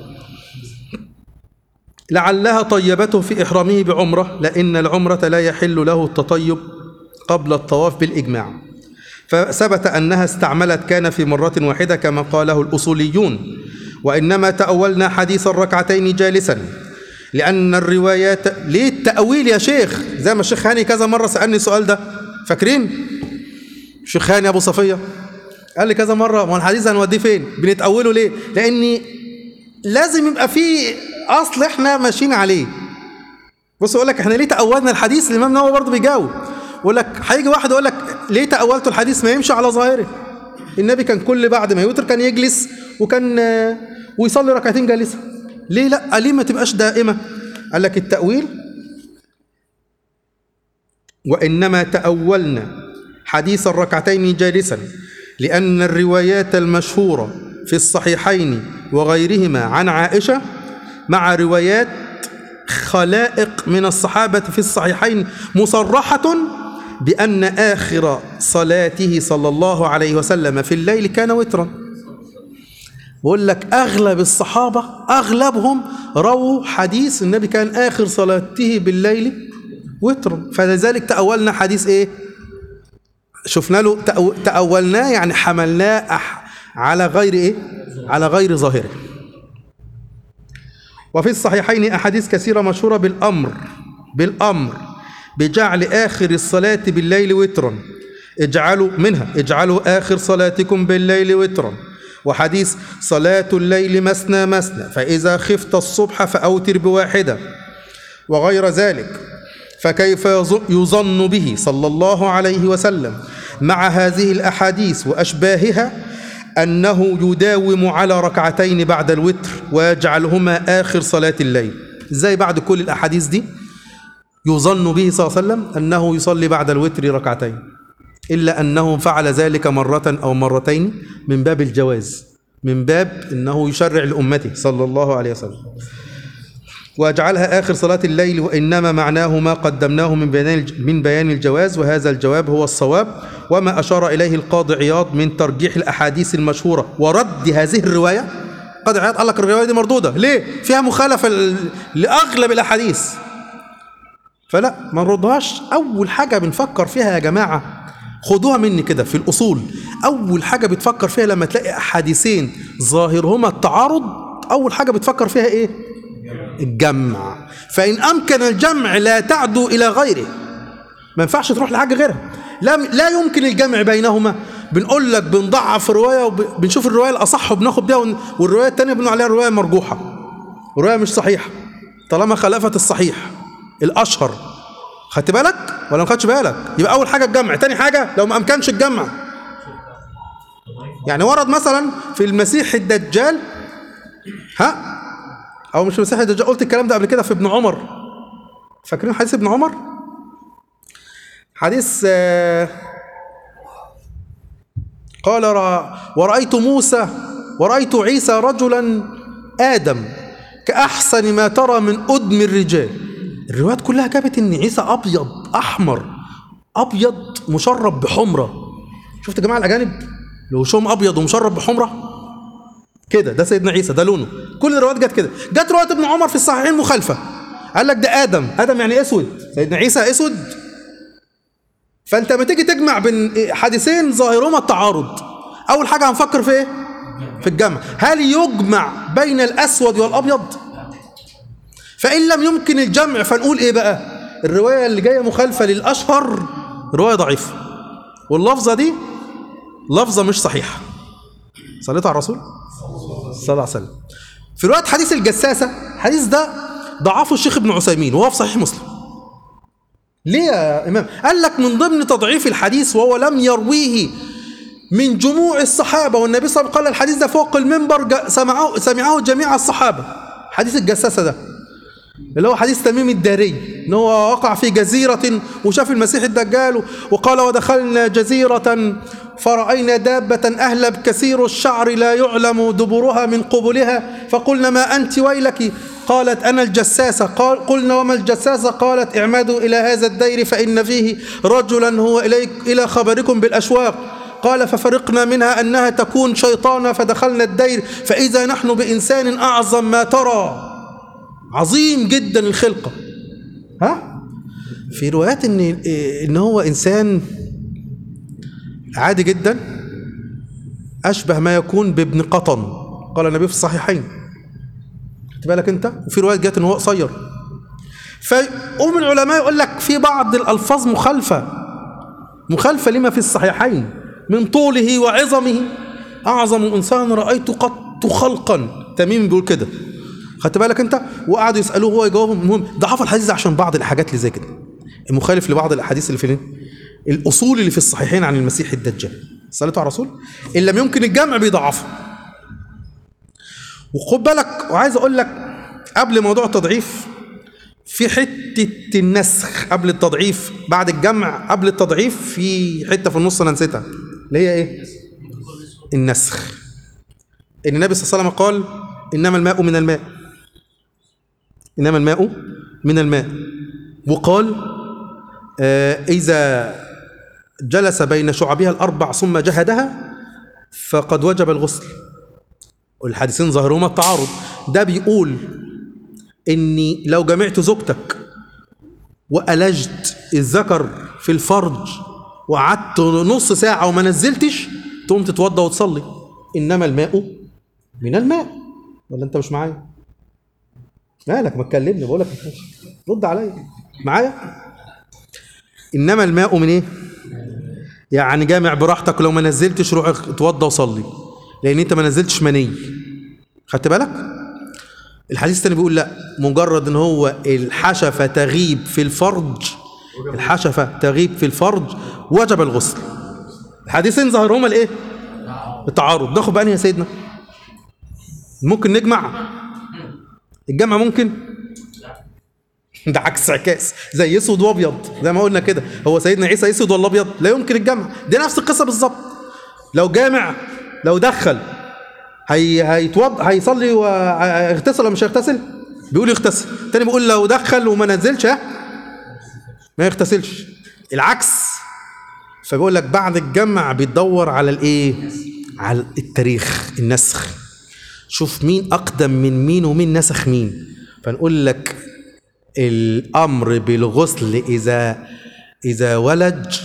لعلها طيبته في إحرامه بعمرة لأن العمرة لا يحل له التطيب قبل الطواف بالإجماع فثبت أنها استعملت كان في مرة واحدة كما قاله الأصوليون وإنما تأولنا حديث الركعتين جالسا لأن الروايات ليه التأويل يا شيخ زي ما الشيخ هاني كذا مرة سألني السؤال ده فاكرين الشيخ هاني أبو صفية قال لي كذا مرة ما هو الحديث هنوديه فين بنتأوله ليه لأن لازم يبقى في أصل إحنا ماشيين عليه بص يقول لك احنا ليه تأولنا الحديث الإمام نووي برضه بيجاوب يقول لك هيجي واحد يقول لك ليه تأولتوا الحديث ما يمشي على ظاهره النبي كان كل بعد ما يوتر كان يجلس وكان آه، ويصلي ركعتين جالسا ليه لا ليه ما تبقاش دائمة قال لك التأويل وإنما تأولنا حديث الركعتين جالسا لأن الروايات المشهورة في الصحيحين وغيرهما عن عائشة مع روايات خلائق من الصحابة في الصحيحين مصرحة بأن آخر صلاته صلى الله عليه وسلم في الليل كان وترا بقول لك أغلب الصحابة أغلبهم رووا حديث النبي كان آخر صلاته بالليل وترا فلذلك تأولنا حديث إيه شفنا له تأو- تأولناه يعني حملناه أح- على غير إيه على غير ظاهره وفي الصحيحين أحاديث كثيرة مشهورة بالأمر بالأمر بجعل آخر الصلاة بالليل وترا اجعلوا منها اجعلوا آخر صلاتكم بالليل وترا وحديث صلاة الليل مثنى مثنى فإذا خفت الصبح فأوتر بواحدة وغير ذلك فكيف يظ- يظن به صلى الله عليه وسلم مع هذه الأحاديث وأشباهها أنه يداوم على ركعتين بعد الوتر ويجعلهما آخر صلاة الليل إزاي بعد كل الأحاديث دي يظن به صلى الله عليه وسلم أنه يصلي بعد الوتر ركعتين إلا أنه فعل ذلك مرة أو مرتين من باب الجواز من باب أنه يشرع لأمته صلى الله عليه وسلم واجعلها آخر صلاة الليل وإنما معناه ما قدمناه من بيان من بيان الجواز وهذا الجواب هو الصواب وما أشار إليه القاضي عياض من ترجيح الأحاديث المشهورة ورد هذه الرواية قاضي عياض قال لك الرواية دي مردودة ليه؟ فيها مخالفة ل- لأغلب الأحاديث فلا ما نردهاش أول حاجة بنفكر فيها يا جماعة خدوها مني كده في الأصول أول حاجة بتفكر فيها لما تلاقي أحاديثين ظاهرهما التعارض أول حاجة بتفكر فيها إيه؟ الجمع فإن أمكن الجمع لا تعدو إلى غيره ما ينفعش تروح لحاجة غيرها لا, لا يمكن الجمع بينهما بنقول لك بنضعف الرواية وبنشوف الرواية الأصح وبناخد بيها ون- والرواية التانية بنقول عليها رواية مرجوحة رواية مش صحيحة طالما خالفت الصحيح الأشهر خدت بالك ولا ما خدتش بالك يبقى أول حاجة الجمع تاني حاجة لو ما أمكنش الجمع يعني ورد مثلا في المسيح الدجال ها او مش مسيح الدجال قلت الكلام ده قبل كده في ابن عمر فاكرين حديث ابن عمر حديث آه، قال را- ورأيت موسى ورأيت عيسى رجلا آدم كأحسن ما ترى من أدم الرجال الروايات كلها جابت إن عيسى أبيض أحمر أبيض مشرب بحمرة شفت يا جماعة الأجانب لو وشهم أبيض ومشرب بحمرة كده ده سيدنا عيسى ده لونه كل الروايات جت كده جت روايه ابن عمر في الصحيحين مخالفه قال لك ده ادم ادم يعني اسود سيدنا عيسى اسود فانت لما تيجي تجمع بين حديثين ظاهرهما التعارض اول حاجه هنفكر في ايه في الجمع هل يجمع بين الاسود والابيض فان لم يمكن الجمع فنقول ايه بقى الروايه اللي جايه مخالفه للاشهر روايه ضعيفه واللفظه دي لفظه مش صحيحه صليتوا على الرسول صلى الله عليه وسلم في رواية حديث الجساسة حديث ده ضعفه الشيخ ابن عثيمين وهو في صحيح مسلم ليه يا إمام قال لك من ضمن تضعيف الحديث وهو لم يرويه من جموع الصحابة والنبي صلى الله عليه وسلم قال الحديث ده فوق المنبر جا- سمعه, سمعه جميع الصحابة حديث الجساسة ده اللي هو حديث تميم الداري ان هو وقع في جزيرة وشاف المسيح الدجال وقال ودخلنا جزيرة فرأينا دابة أهلب كثير الشعر لا يعلم دبرها من قبلها فقلنا ما أنت ويلك قالت أنا الجساسة قال قلنا وما الجساسة قالت اعمدوا إلى هذا الدير فإن فيه رجلا هو إليك إلى خبركم بالأشواق قال ففرقنا منها أنها تكون شيطانا فدخلنا الدير فإذا نحن بإنسان أعظم ما ترى عظيم جدا الخلقة ها في روايات ان ان هو انسان عادي جدا اشبه ما يكون بابن قطن قال النبي في الصحيحين خدت بالك انت وفي روايات جت ان هو قصير فقوم العلماء يقول لك في بعض الالفاظ مخالفه مخالفه لما في الصحيحين من طوله وعظمه اعظم انسان رايت قط خلقا تميم بيقول كده خدت بالك انت وقعدوا يسالوه هو يجاوبهم المهم ضعف الحديث ده عشان بعض الحاجات اللي زي كده مخالف لبعض الاحاديث اللي في الاصول اللي في الصحيحين عن المسيح الدجال صليتوا على الرسول ان لم يمكن الجمع بيضعفه وخد بالك وعايز اقول لك قبل موضوع التضعيف في حتة النسخ قبل التضعيف بعد الجمع قبل التضعيف في حتة في النص أنا نسيتها اللي هي إيه؟ النسخ إن النبي صلى الله عليه وسلم قال إنما الماء من الماء إنما الماء من الماء وقال آه إذا جلس بين شعبها الأربع ثم جهدها فقد وجب الغسل والحديثين ظاهرهما التعارض ده بيقول إني لو جمعت زوجتك وألجت الذكر في الفرج وقعدت نص ساعة وما نزلتش تقوم تتوضى وتصلي إنما الماء من الماء ولا أنت مش معايا؟ مالك ما تكلمني بقول لك رد عليا معايا؟ إنما الماء من إيه؟ يعني جامع براحتك لو ما نزلتش روح اتوضى وصلي لأن أنت ما نزلتش مني خدت بالك؟ الحديث الثاني بيقول لا مجرد ان هو الحشفه تغيب في الفرج الحشفه تغيب في الفرج وجب الغسل الحديثين ظاهرهما الايه التعارض ناخد بقى أنهي يا سيدنا ممكن نجمع الجمع ممكن ده عكس عكاس زي اسود وابيض زي ما قلنا كده هو سيدنا عيسى اسود ولا ابيض لا يمكن الجمع دي نفس القصه بالظبط لو جامع لو دخل هي هيتوض هيصلي ويغتسل ولا مش هيغتسل بيقول يغتسل التاني بيقول لو دخل وما نزلش ها ما يغتسلش العكس فبيقول لك بعد الجمع بيدور على الايه على التاريخ النسخ شوف مين اقدم من مين ومين نسخ مين فنقول لك الامر بالغسل اذا اذا ولج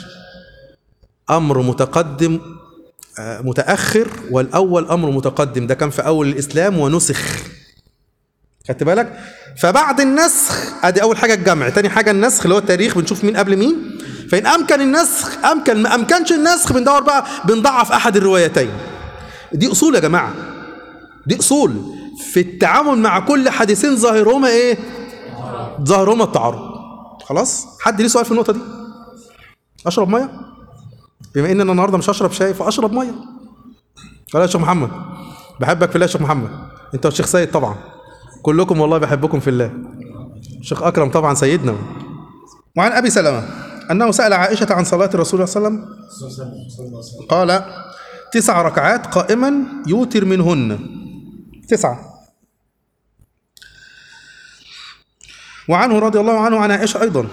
امر متقدم آه، متاخر والاول امر متقدم ده كان في اول الاسلام ونسخ خدت بالك فبعد النسخ ادي اول حاجه الجمع تاني حاجه النسخ اللي هو التاريخ بنشوف مين قبل مين فان امكن النسخ امكن ما امكنش النسخ بندور بقى بنضعف احد الروايتين دي اصول يا جماعه دي اصول في التعامل مع كل حديثين ظاهرهما ايه ظاهرهما التعارض خلاص حد ليه سؤال في النقطه دي اشرب ميه بما ان انا النهارده مش هشرب شاي فاشرب ميه قال يا شيخ محمد بحبك في الله يا شيخ محمد انت والشيخ سيد طبعا كلكم والله بحبكم في الله الشيخ اكرم طبعا سيدنا وعن ابي سلمه انه سال عائشه عن صلاه الرسول صلى الله عليه وسلم قال تسع ركعات قائما يوتر منهن تسعه وعنه رضي الله عنه عن عائشه ايضا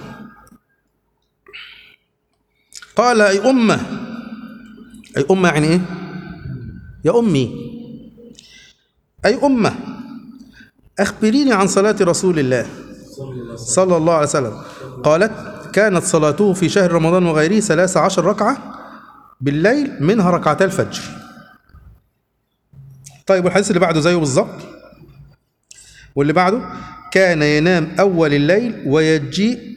قال أي أمة أي أمة يعني إيه؟ يا أمي أي أمة أخبريني عن صلاة رسول الله صلى الله عليه وسلم قالت كانت صلاته في شهر رمضان وغيره ثلاث عشر ركعة بالليل منها ركعتا الفجر طيب والحديث اللي بعده زيه بالظبط واللي بعده كان ينام أول الليل ويجيء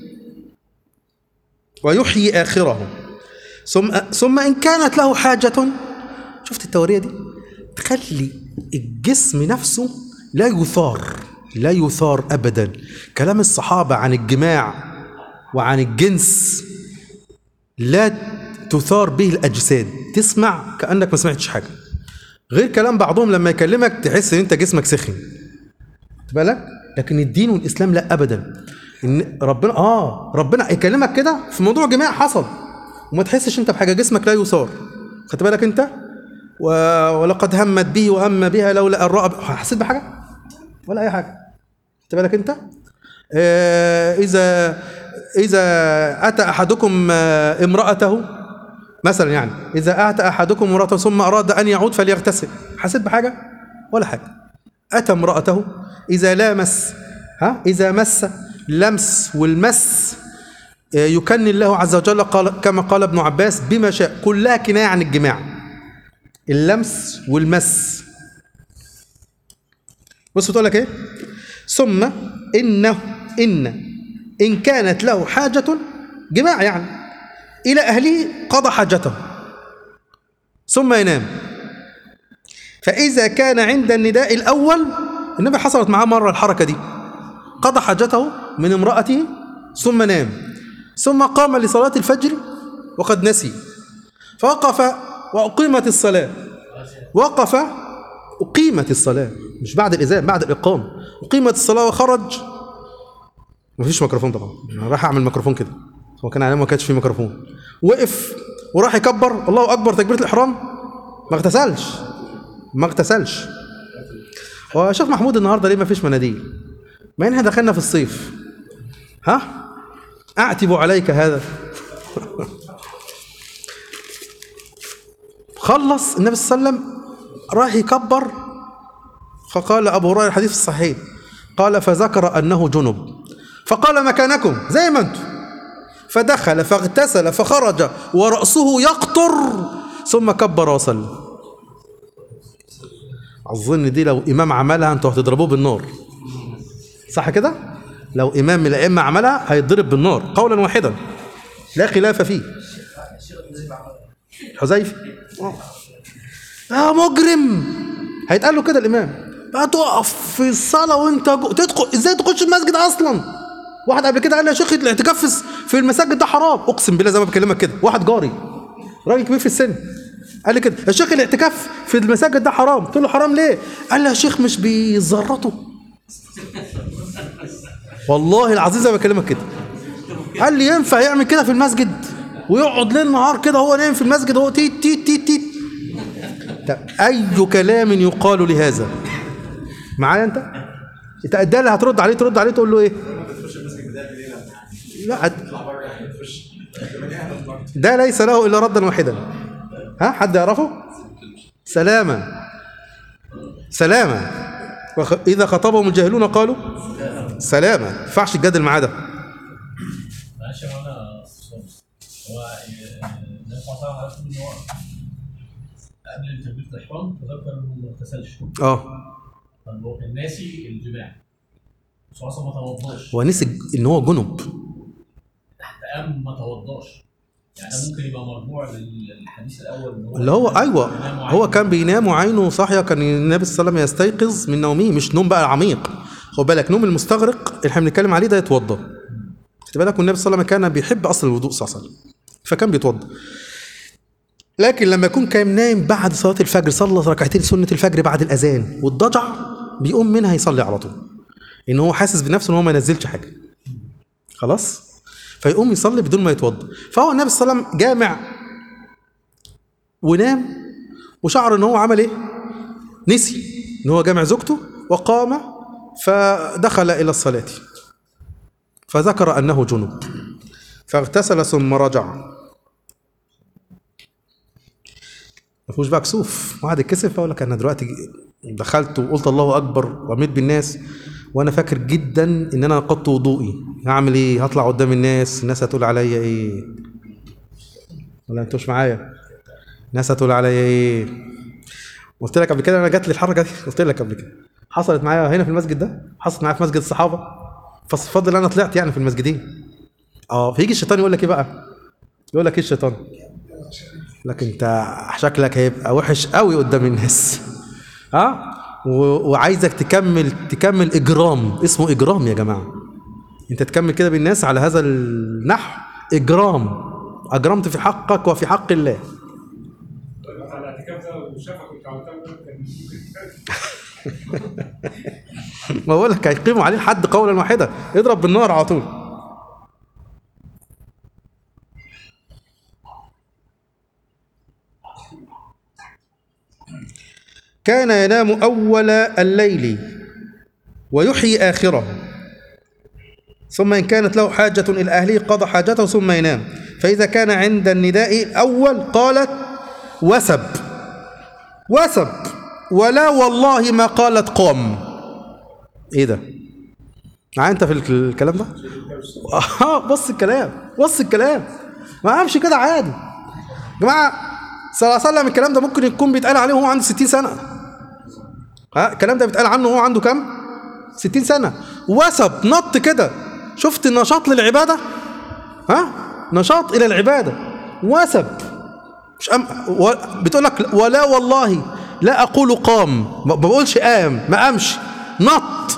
ويحيي آخره ثم ثم إن كانت له حاجة شفت التورية دي تخلي الجسم نفسه لا يثار لا يثار أبدا كلام الصحابة عن الجماع وعن الجنس لا تثار به الأجساد تسمع كأنك ما سمعتش حاجة غير كلام بعضهم لما يكلمك تحس ان انت جسمك سخن خد بالك لكن الدين والاسلام لا ابدا ان ربنا اه ربنا يكلمك كده في موضوع جماع حصل وما تحسش انت بحاجه جسمك لا يثار خدت بالك انت و... ولقد همت به وهم بها لولا ان راى ب- حسيت بحاجه ولا اي حاجه خدت بالك انت آه اذا اذا اتى احدكم آه، امراته مثلا يعني اذا اتى احدكم امراته ثم اراد ان يعود فليغتسل حسيت بحاجه ولا حاجه اتى امراته اذا لامس ها اذا مس لمس والمس آه، يكن الله عز وجل قال كما قال ابن عباس بما شاء كلها كنايه عن الجماع اللمس والمس بص بتقول لك ايه ثم انه ان ان كانت له حاجه جماع يعني الى اهله قضى حاجته ثم ينام فاذا كان عند النداء الاول النبي حصلت معاه مره الحركه دي قضى حاجته من امراته ثم نام ثم قام لصلاه الفجر وقد نسي فوقف واقيمت الصلاه وقف أقيمت الصلاة مش بعد الإذان بعد الإقامة أقيمت الصلاة وخرج مفيش ميكروفون طبعا انا رايح اعمل ميكروفون كده هو كان عليه ما كانش فيه ميكروفون وقف وراح يكبر الله اكبر تكبيره الاحرام ما اغتسلش ما اغتسلش هو يا شيخ محمود النهارده ليه ما فيش مناديل ما احنا دخلنا في الصيف ها اعتب عليك هذا خلص النبي صلى الله عليه وسلم راح يكبر فقال ابو هريره الحديث الصحيح قال فذكر انه جنب فقال مكانكم زي ما انتم فدخل فاغتسل فخرج وراسه يقطر ثم كبر وصلى اظن دي لو امام عملها انتوا هتضربوه بالنار صح كده لو امام من الائمه عملها هيتضرب بالنار قولا واحدا لا خلاف فيه حذيفه آه. يا مجرم هيتقال له كده الامام بقى تقف في الصلاه وانت جو... تدخل ازاي تخش المسجد اصلا واحد قبل كده قال لي يا شيخ الاعتكاف في- في المساجد ده حرام اقسم بالله زي ما بكلمك كده واحد جاري راجل كبير في السن قال لي كده يا شيخ الاعتكاف في المساجد ده حرام قلت له حرام ليه قال لي يا شيخ مش بيزرطوا والله العظيم زي ما بكلمك كده قال لي ينفع يعمل كده في المسجد ويقعد ليل نهار كده هو نايم في المسجد وهو تيت تيت تيت تيت طب اي كلام يقال لهذا معايا انت انت ده اللي هترد عليه ترد عليه تقول له ايه لا أد- ده ليس له الا ردا واحدا ها حد يعرفه سلاما سلاما وخ- اذا خطبهم الجاهلون قالوا سلاما ما ينفعش الجدل معاه ده معلش يا مولانا استفسار. هو آه، النبي صلى الله عليه وسلم ان هو قبل تكبيره الاحرام تذكر انه ما اغتسلش اه طب هو كان ناسي الجماع بس هو اصلا ما توضاش هو نسي ان هو جنب قام ما توضاش يعني ده ممكن يبقى مرجوع للحديث الاول ان هو اللي هو ايوه بينام هو وعينه. كان بينام وعينه صاحيه كان النبي صلى الله عليه وسلم يستيقظ من نومه مش نوم بقى عميق خد بالك نوم المستغرق اللي احنا بنتكلم عليه ده يتوضا خد بالك والنبي صلى الله عليه وسلم كان بيحب اصل الوضوء صلى الله عليه وسلم فكان بيتوضا لكن لما يكون كان نايم بعد صلاه الفجر صلى ركعتين سنه الفجر بعد الاذان والضجع بيقوم منها يصلي على طول ان هو حاسس بنفسه ان هو ما نزلش حاجه خلاص فيقوم يصلي بدون ما يتوضا فهو النبي صلى الله عليه وسلم جامع ونام وشعر ان هو عمل ايه نسي ان هو جامع زوجته وقام فدخل الى الصلاه فذكر انه جنب فاغتسل ثم رجع ما فيهوش بقى كسوف واحد يتكسف اقول لك انا دلوقتي دخلت وقلت الله اكبر ورميت بالناس وانا فاكر جدا ان انا نقضت وضوئي هعمل ايه هطلع قدام الناس الناس هتقول عليا ايه ولا انتوش معايا الناس هتقول عليا ايه قلت لك قبل كده انا جات لي الحركه دي قلت لك قبل كده حصلت معايا هنا في المسجد ده حصلت معايا في مسجد الصحابه ففضل انا طلعت يعني في المسجدين اه فيجي الشيطان يقول لك ايه بقى يقول لك ايه الشيطان لك انت شكلك هيبقى وحش قوي قدام الناس ها و- وعايزك تكمل تكمل اجرام اسمه اجرام يا جماعه انت تكمل كده بالناس على هذا النحو اجرام اجرمت في حقك وفي حق الله على الاعتكاف ده وشافك كنت عملتها كان ما بقول لك هيقيموا عليه الحد قولا واحدا اضرب بالنار على طول كان ينام أول الليل ويحيي آخره ثم إن كانت له حاجة إلى أهله قضى حاجته ثم ينام فإذا كان عند النداء الأول قالت وسب وسب ولا والله ما قالت قام ايه ده معايا انت في الك- الكلام ده اه بص الكلام بص الكلام ما امشي كده عادي يا جماعه صلى الله عليه وسلم الكلام ده ممكن يكون بيتقال عليه وهو عنده 60 سنه ها الكلام ده بيتقال عنه وهو عنده كام 60 سنه وسب نط كده شفت النشاط للعباده ها نشاط الى العباده وسب مش أم... و... بتقول لك ولا والله لا اقول قام ما بقولش قام ما قامش نط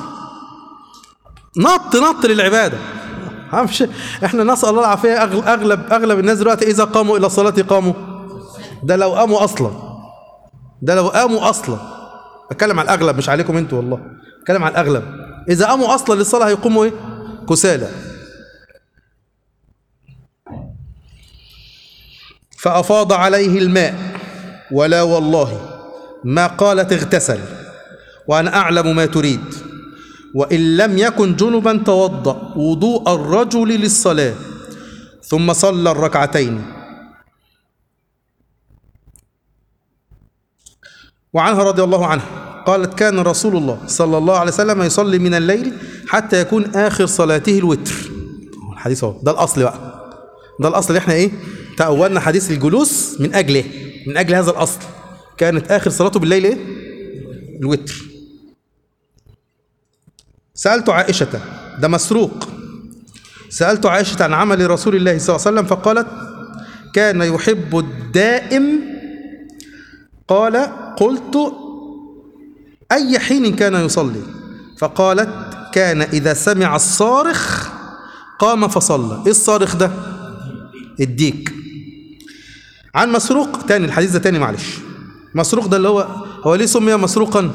نط نط للعباده همش احنا نسال الله العافيه أغل- اغلب اغلب الناس دلوقتي اذا قاموا الى الصلاه قاموا ده لو قاموا اصلا ده لو قاموا اصلا اتكلم على الاغلب مش عليكم انتوا والله اتكلم على الاغلب اذا قاموا اصلا للصلاه هيقوموا ايه كسالى فأفاض عليه الماء ولا والله ما قالت اغتسل وأنا أعلم ما تريد وإن لم يكن جنبا توضأ وضوء الرجل للصلاة ثم صلى الركعتين وعنها رضي الله عنها قالت كان رسول الله صلى الله عليه وسلم يصلي من الليل حتى يكون آخر صلاته الوتر الحديث اهو ده الأصل بقى ده الأصل اللي احنا ايه تأولنا حديث الجلوس من أجله من أجل هذا الأصل كانت آخر صلاته بالليل ايه الوتر سألت عائشة ده مسروق سألت عائشة عن عمل رسول الله صلى الله عليه وسلم فقالت كان يحب الدائم قال قلت أي حين كان يصلي فقالت كان إذا سمع الصارخ قام فصلى إيه الصارخ ده الديك عن مسروق تاني الحديث ده تاني معلش مسروق ده اللي هو هو ليه سمي مسروقا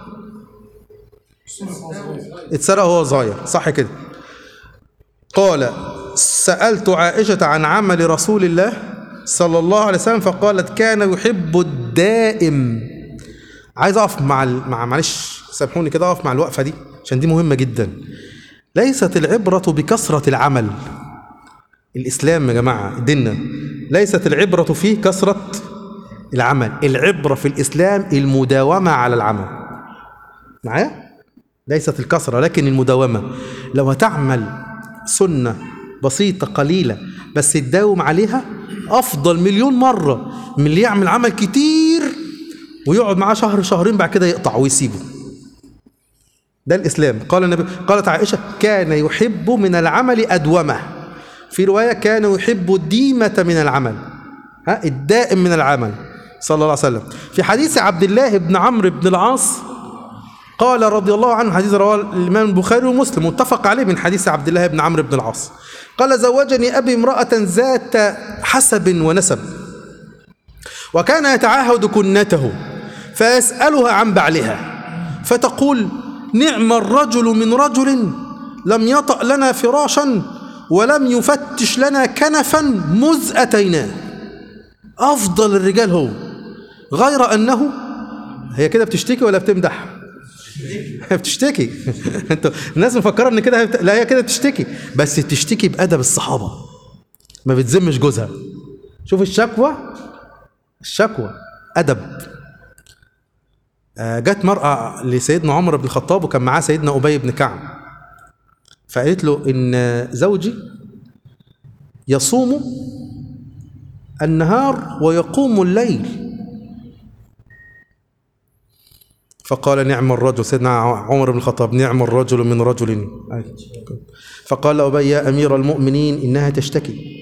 اتسرق وهو صغير صح كده قال سألت عائشة عن عمل رسول الله صلى الله عليه وسلم فقالت كان يحب الدائم عايز اقف مع ال... مع معلش سامحوني كده اقف مع الوقفه دي عشان دي مهمه جدا ليست العبره بكثره العمل الاسلام يا جماعه ديننا ليست العبره فيه كثره العمل العبره في الاسلام المداومه على العمل معايا ليست الكثره لكن المداومه لو هتعمل سنه بسيطه قليله بس تداوم عليها افضل مليون مره من اللي يعمل عمل كتير ويقعد معاه شهر شهرين بعد كده يقطع ويسيبه ده الاسلام قال النبي قالت عائشه كان يحب من العمل ادومه في روايه كان يحب الديمه من العمل ها الدائم من العمل صلى الله عليه وسلم في حديث عبد الله بن عمرو بن العاص قال رضي الله عنه حديث رواه الامام البخاري ومسلم متفق عليه من حديث عبد الله بن عمرو بن العاص قال زوجني ابي امراه ذات حسب ونسب وكان يتعاهد كنته فيسالها عن بعلها فتقول نعم الرجل من رجل لم يطأ لنا فراشا ولم يفتش لنا كنفا مذ اتيناه افضل الرجال هو غير انه هي كده بتشتكي ولا بتمدح هي بتشتكي انتوا الناس مفكره ان كده هي بت... لا هي كده بتشتكي بس بتشتكي بادب الصحابه ما بتذمش جوزها شوف الشكوى الشكوى ادب آه، جت مرأة لسيدنا عمر بن الخطاب وكان معاه سيدنا أبي بن كعب فقالت له إن زوجي يصوم النهار ويقوم الليل فقال نعم الرجل سيدنا عمر بن الخطاب نعم الرجل من رجل فقال أبي يا أمير المؤمنين إنها تشتكي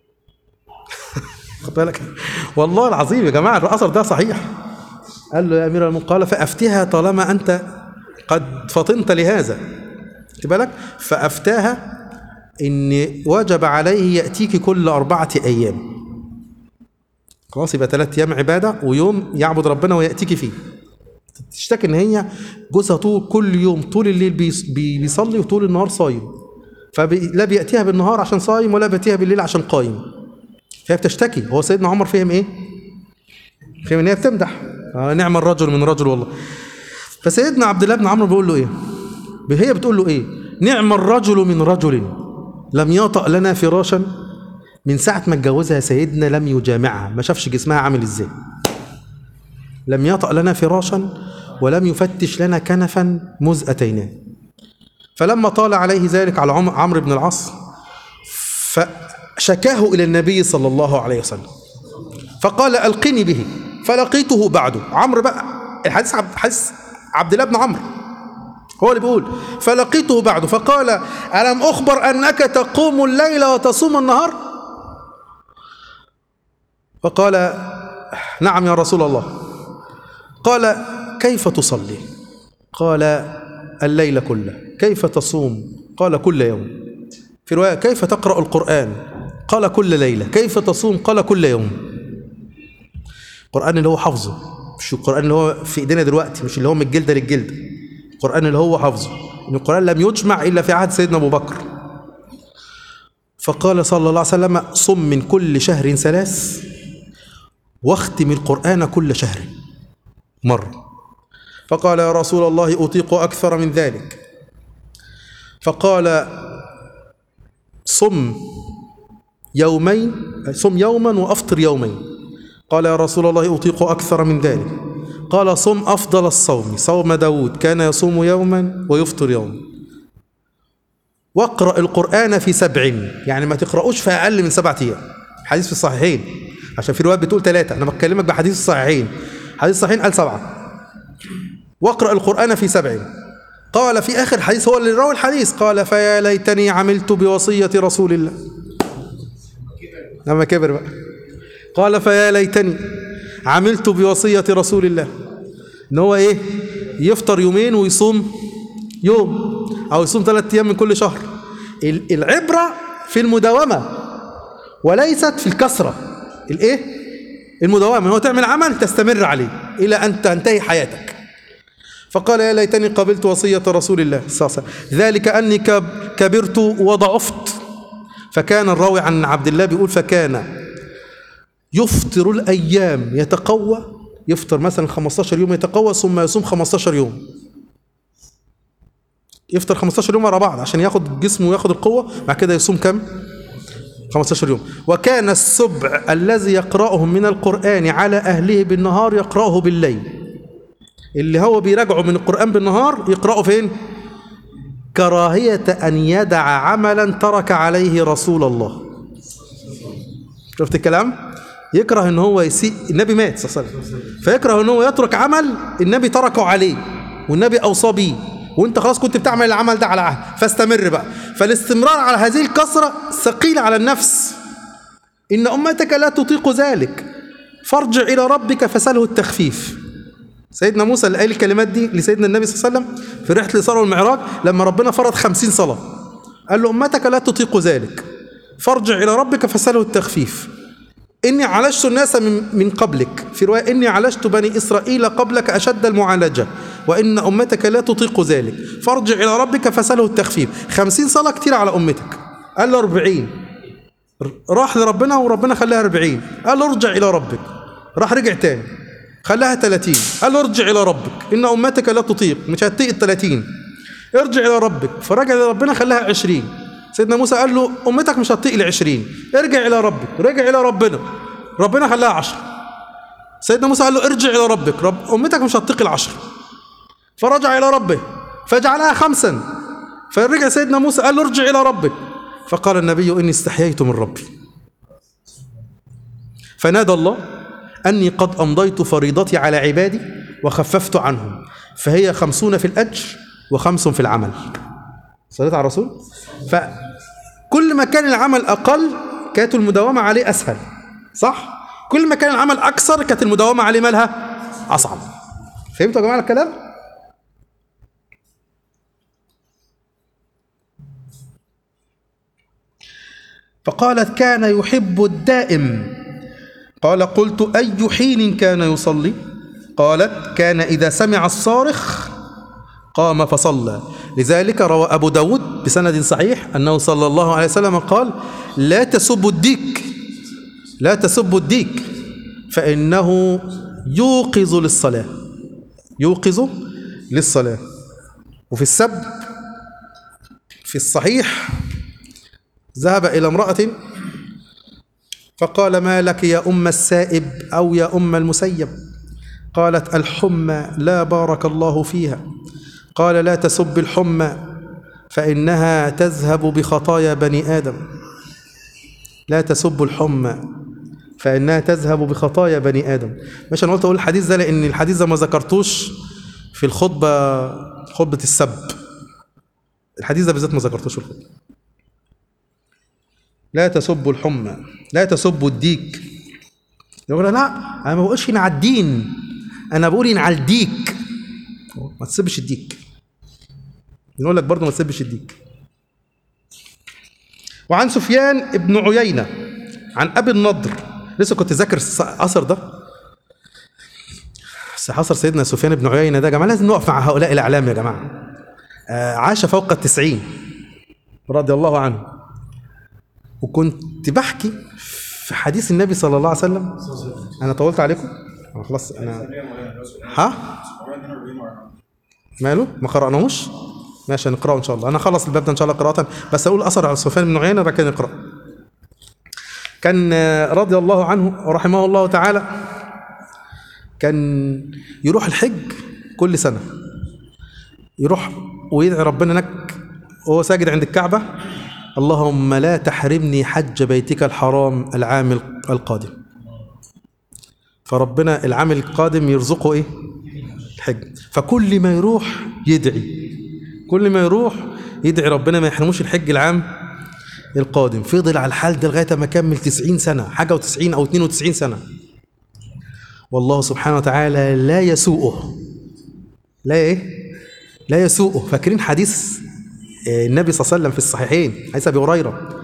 خد بالك والله العظيم يا جماعة الأثر ده صحيح قال له يا أمير المؤمنين قال فأفتها طالما أنت قد فطنت لهذا خد بالك فأفتاها إن وجب عليه يأتيك كل أربعة أيام خلاص يبقى ثلاث أيام عبادة ويوم يعبد ربنا ويأتيك فيه تشتكي ان هي جوزها طول كل يوم طول الليل بيص- بي- بيصلي وطول النهار صايم فلا بياتيها بالنهار عشان صايم ولا بياتيها بالليل عشان قايم فهي بتشتكي هو سيدنا عمر فهم ايه فهم ان هي بتمدح آه نعم الرجل من رجل والله فسيدنا عبد الله بن عمرو بيقول له ايه هي بتقول له ايه نعم الرجل من رجل لم يطأ لنا فراشا من ساعة ما اتجوزها سيدنا لم يجامعها ما شافش جسمها عامل ازاي لم يطأ لنا فراشا ولم يفتش لنا كنفا مذ أتيناه فلما طال عليه ذلك على عم- عمرو بن العاص فشكاه إلى النبي صلى الله عليه وسلم فقال ألقني به فلقيته بعده عمرو بقى الحديث عبد حديث عبد الله بن عمرو هو اللي بيقول فلقيته بعده فقال ألم أخبر أنك تقوم الليل وتصوم النهار فقال نعم يا رسول الله قال كيف تصلي قال الليل كله كيف تصوم قال كل يوم في رواية كيف تقرأ القرآن قال كل ليلة كيف تصوم قال كل يوم القرآن اللي هو حافظه مش القرآن اللي هو في ايدينا دلوقتي مش اللي هو من الجلدة للجلدة القرآن اللي هو حافظه إن القرآن لم يجمع إلا في عهد سيدنا أبو بكر فقال صلى الله عليه وسلم صم من كل شهر ثلاث واختم القرآن كل شهر مرة فقال يا رسول الله أطيق أكثر من ذلك فقال صم يومين صم يوما وأفطر يومين قال يا رسول الله أطيق أكثر من ذلك قال صم أفضل الصوم صوم داود كان يصوم يوما ويفطر يوما واقرأ القرآن في سبع يعني ما تقرأوش في أقل من سبعة أيام حديث في الصحيحين عشان في روايات بتقول ثلاثة أنا بكلمك بحديث الصحيحين حديث الصحيحين قال سبعة واقرأ القرآن في سبع قال في آخر حديث هو اللي راوي الحديث قال فيا ليتني عملت بوصية رسول الله لما كبر بقى قال فيا ليتني عملت بوصية رسول الله ان هو ايه يفطر يومين ويصوم يوم او يصوم ثلاثة ايام من كل شهر ال- العبرة في المداومة وليست في الكثرة الايه المداومة هو تعمل عمل تستمر عليه الى ان تنتهي حياتك فقال يا ليتني قبلت وصية رسول الله صلى الله عليه وسلم ذلك أني كب- كبرت وضعفت فكان الراوي عن عبد الله بيقول فكان يفطر الأيام يتقوى يفطر مثلا 15 يوم يتقوى ثم يصوم 15 يوم يفطر 15 يوم ورا بعض عشان ياخد جسمه وياخد القوة بعد كده يصوم كم 15 يوم وكان السبع الذي يقرأه من القرآن على أهله بالنهار يقرأه بالليل اللي هو بيراجعه من القرآن بالنهار يقرأه فين كراهية أن يدع عملا ترك عليه رسول الله شفت الكلام يكره ان هو يسيء النبي مات صلى الله عليه وسلم فيكره ان هو يترك عمل النبي تركه عليه والنبي اوصى بيه وانت خلاص كنت بتعمل العمل ده على عهد فاستمر بقى فالاستمرار على هذه الكثرة ثقيل على النفس إن أمتك لا تطيق ذلك فارجع إلى ربك فسأله التخفيف سيدنا موسى اللي قال الكلمات دي لسيدنا النبي صلى الله عليه وسلم في رحلة الإسراء والمعراج لما ربنا فرض خمسين صلاة قال له أمتك لا تطيق ذلك فارجع إلى ربك فسأله التخفيف إني عالجت الناس من, من قبلك في رواية إني عالجت بني إسرائيل قبلك أشد المعالجة وإن أمتك لا تطيق ذلك فارجع إلى ربك فسأله التخفيف خمسين صلاة كتير على أمتك قال له أربعين راح لربنا وربنا خلاها أربعين قال له ارجع إلى ربك راح رجع تاني خلاها 30 قال له ارجع إلى ربك إن أمتك لا تطيق مش هتطيق ال 30 ارجع إلى ربك فرجع إلى ربنا خلاها 20 سيدنا موسى قال له أمتك مش هتطيق ال 20 ارجع إلى ربك رجع إلى ربنا ربنا خلاها 10 سيدنا موسى قال له ارجع إلى ربك رب أمتك مش هتطيق العشر فرجع إلى ربه فجعلها خمسا فرجع سيدنا موسى قال له ارجع إلى ربك فقال النبي إني استحييت من ربي فنادى الله أني قد أمضيت فريضتي على عبادي وخففت عنهم فهي خمسون في الأجر وخمس في العمل صليت على الرسول فكل ما كان العمل أقل كانت المداومة عليه أسهل صح؟ كل ما كان العمل أكثر كانت المداومة عليه مالها أصعب فهمتوا يا جماعة الكلام؟ فقالت كان يحب الدائم قال قلت أي حين كان يصلي قالت كان إذا سمع الصارخ قام فصلى لذلك روى أبو داود بسند صحيح أنه صلى الله عليه وسلم قال لا تسبوا الديك لا تسبوا الديك فإنه يوقظ للصلاة يوقظ للصلاة وفي السب في الصحيح ذهب إلى امرأة فقال ما لك يا أم السائب أو يا أم المسيب قالت الحمى لا بارك الله فيها قال لا تسب الحمى فإنها تذهب بخطايا بني آدم لا تسب الحمى فإنها تذهب بخطايا بني آدم مش أنا قلت أقول الحديث ده لأن الحديث ده ما ذكرتوش في الخطبة خطبة السب الحديث ده بالذات ما ذكرتوش في الخطبة لا تسبوا الحمى لا تسبوا الديك يقول لا انا ما بقولش هنا على الدين انا بقول هنا على الديك ما تسبش الديك يقول لك برضه ما تسبش الديك وعن سفيان ابن عيينة عن أبي النضر لسه كنت ذاكر الأثر ده بس حصر سيدنا سفيان بن عيينة ده يا جماعة لازم نقف مع هؤلاء الأعلام يا جماعة آه عاش فوق التسعين رضي الله عنه وكنت بحكي في حديث النبي صلى الله عليه وسلم انا طولت عليكم أنا خلاص انا ها ماله ما قرأناهوش ماشي نقرأه ان شاء الله انا خلص الباب ده ان شاء الله قراءة بس اقول اثر على سفيان بن عيينة بعد كده نقرأ كان آه، رضي الله عنه ورحمه الله تعالى كان يروح الحج كل سنة يروح ويدعي ربنا هناك وهو ساجد عند الكعبة اللهم لا تحرمني حج بيتك الحرام العام القادم فربنا العام القادم يرزقه ايه الحج فكل ما يروح يدعي كل ما يروح يدعي ربنا ما يحرموش الحج العام القادم فضل على الحال ده لغايه ما كمل 90 سنه حاجه و90 او 92 سنه والله سبحانه وتعالى لا يسوءه لا ايه لا يسوءه فاكرين حديث آه، النبي صلى الله عليه وسلم في الصحيحين حديث ابي هريره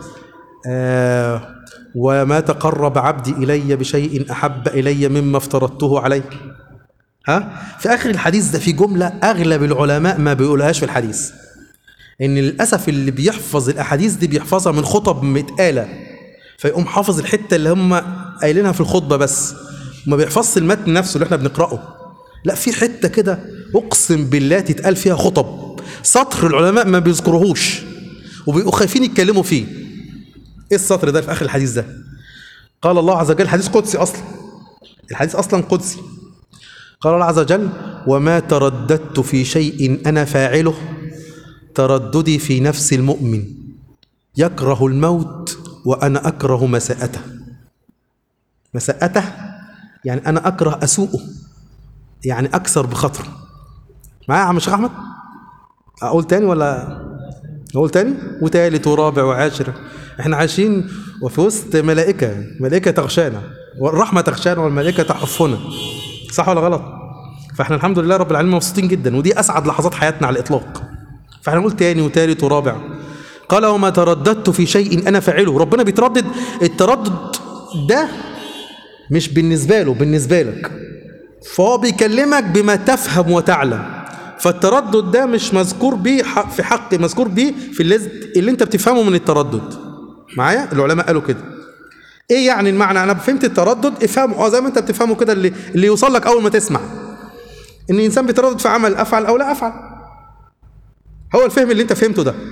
آه وما تقرب عبدي الي بشيء احب الي مما افترضته عليه ها في اخر الحديث ده في جمله اغلب العلماء ما بيقولهاش في الحديث ان للاسف اللي بيحفظ الاحاديث دي بيحفظها من خطب متقاله فيقوم حافظ الحته اللي هم قايلينها في الخطبه بس وما بيحفظش المتن نفسه اللي احنا بنقراه لا في حته كده اقسم بالله تتقال فيها خطب سطر العلماء ما بيذكروهوش وبيبقوا خايفين يتكلموا فيه ايه السطر ده في اخر الحديث ده قال الله عز وجل حديث قدسي اصلا الحديث اصلا قدسي قال الله عز وجل وما ترددت في شيء انا فاعله ترددي في نفس المؤمن يكره الموت وانا اكره مساءته مساءته يعني انا اكره اسوءه يعني اكثر بخاطره معايا يا عم الشيخ احمد اقول تاني ولا اقول تاني وتالت ورابع وعاشر احنا عايشين وفي وسط ملائكه ملائكه تغشانا والرحمه تغشانا والملائكه تحفنا صح ولا غلط فاحنا الحمد لله رب العالمين مبسوطين جدا ودي اسعد لحظات حياتنا على الاطلاق فاحنا نقول تاني وتالت ورابع قال وما ترددت في شيء انا فاعله ربنا بيتردد التردد ده مش بالنسبه له بالنسبه لك فهو بيكلمك بما تفهم وتعلم فالتردد ده مش مذكور بيه ح- في حق مذكور بيه في اللي, اللي انت بتفهمه من التردد معايا العلماء قالوا كده ايه يعني المعنى انا فهمت التردد افهمه اه زي ما انت بتفهمه كده اللي اللي يوصل لك اول ما تسمع ان الانسان بيتردد في عمل افعل او لا افعل هو الفهم اللي انت فهمته ده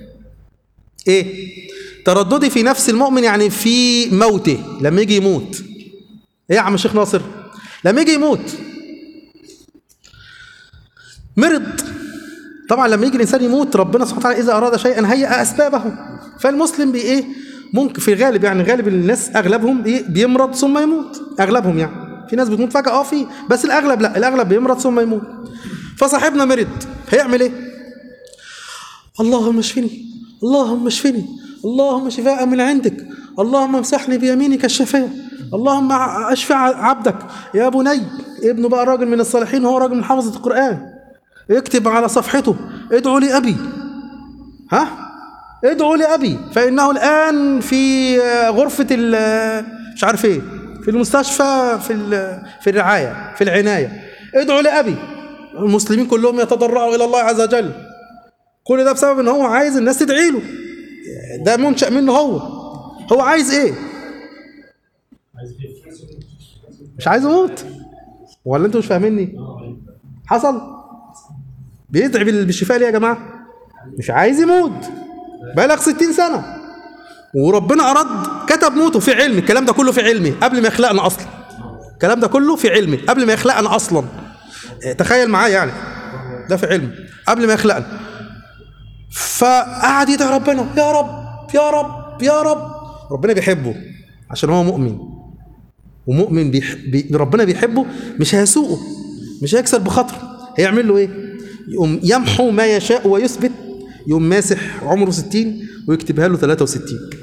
ايه ترددي في نفس المؤمن يعني في موته لما يجي يموت ايه يا عم الشيخ ناصر لما يجي يموت مرض طبعا لما يجي الانسان يموت ربنا سبحانه وتعالى اذا اراد شيئا هيأ اسبابه فالمسلم بي ايه ممكن في الغالب يعني غالب الناس اغلبهم بي- بيمرض ثم يموت اغلبهم يعني في ناس بتموت فجأة اه في بس الاغلب لا الاغلب بيمرض ثم يموت فصاحبنا مرض هيعمل ايه اللهم اشفني اللهم اشفني اللهم شفاء من عندك اللهم امسحني بيمينك الشفاء اللهم ع- اشفع عبدك يا بني ابنه بقى راجل من الصالحين هو راجل من حافظة القرآن اكتب على صفحته ادعوا لأبي ها ادعوا لأبي فإنه الآن في غرفة ال- مش عارف ايه في المستشفى في ال- في الرعاية في العناية ادعوا لأبي المسلمين كلهم يتضرعوا إلى الله عز وجل كل ده بسبب ان هو عايز الناس تدعي له ده منشأ منه هو هو عايز ايه مش عايز يموت ولا انتوا مش فاهميني حصل بيدعي بال- بالشفاء ليه يا جماعه مش عايز يموت بلغ 60 سنه وربنا اراد كتب موته في علم الكلام ده كله في علمي قبل ما يخلقنا اصلا الكلام ده كله في علمي قبل ما يخلقنا اصلا اه، تخيل معايا يعني ده في علم قبل ما يخلقنا فقعد يدعي ربنا يا رب يا رب يا رب ربنا بيحبه عشان هو مؤمن ومؤمن بيح... بي... ربنا بيحبه مش هيسوقه مش هيكسر بخاطره هيعمل له ايه يقوم يمحو ما يشاء ويثبت يقوم ماسح عمره 60 ويكتبها له 63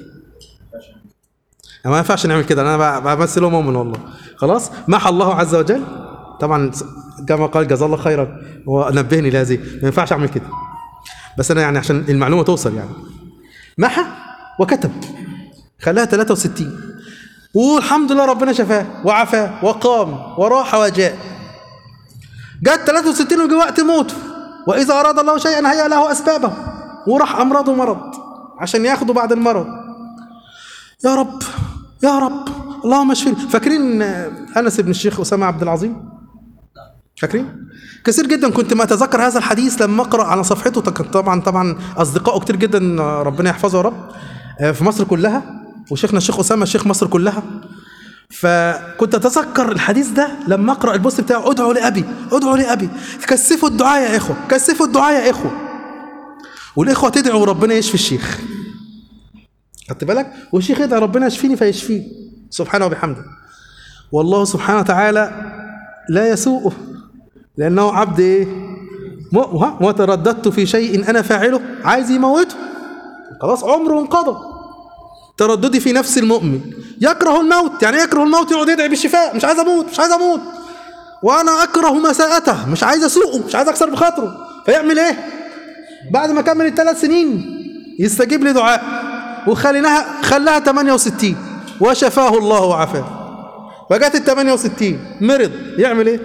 ما ينفعش نعمل كده انا ب- بمثله مؤمن والله خلاص محى الله عز وجل طبعا كما قال جزاه الله خيرا هو نبهني لهذه ما ينفعش اعمل كده بس انا يعني عشان المعلومه توصل يعني محى وكتب خلاها 63 والحمد لله ربنا شفاه وعافاه وقام وراح وجاء جت 63 وجه وقت موته واذا اراد الله شيئا هيا له اسبابه وراح امراضه مرض عشان ياخده بعد المرض يا رب يا رب اللهم اشفني فاكرين انس بن الشيخ اسامه عبد العظيم فاكرين كثير جدا كنت ما اتذكر هذا الحديث لما اقرا على صفحته كان طبعا طبعا اصدقائه كتير جدا ربنا يحفظه يا رب في مصر كلها وشيخنا الشيخ اسامه شيخ مصر كلها فكنت اتذكر الحديث ده لما اقرا البوست بتاعه ادعوا لابي ادعوا لابي كثفوا الدعاء يا اخوه كثفوا الدعاء يا اخوه والاخوه تدعوا وربنا يشفي الشيخ خدت بالك والشيخ يدعي ربنا يشفيني فيشفيه سبحانه وبحمده والله سبحانه وتعالى لا يسوءه لانه عبد ايه م- وترددت في شيء انا فاعله عايز يموته خلاص عمره انقضى ترددي في نفس المؤمن يكره الموت يعني يكره الموت يقعد يدعي بالشفاء مش عايز اموت مش عايز اموت وانا اكره مساءته مش عايز اسوقه مش عايز اكسر بخاطره فيعمل ايه بعد ما كمل الثلاث سنين يستجيب لي دعاء وخليناها خلاها 68 وشفاه الله وعافاه فجت ال 68 مرض يعمل ايه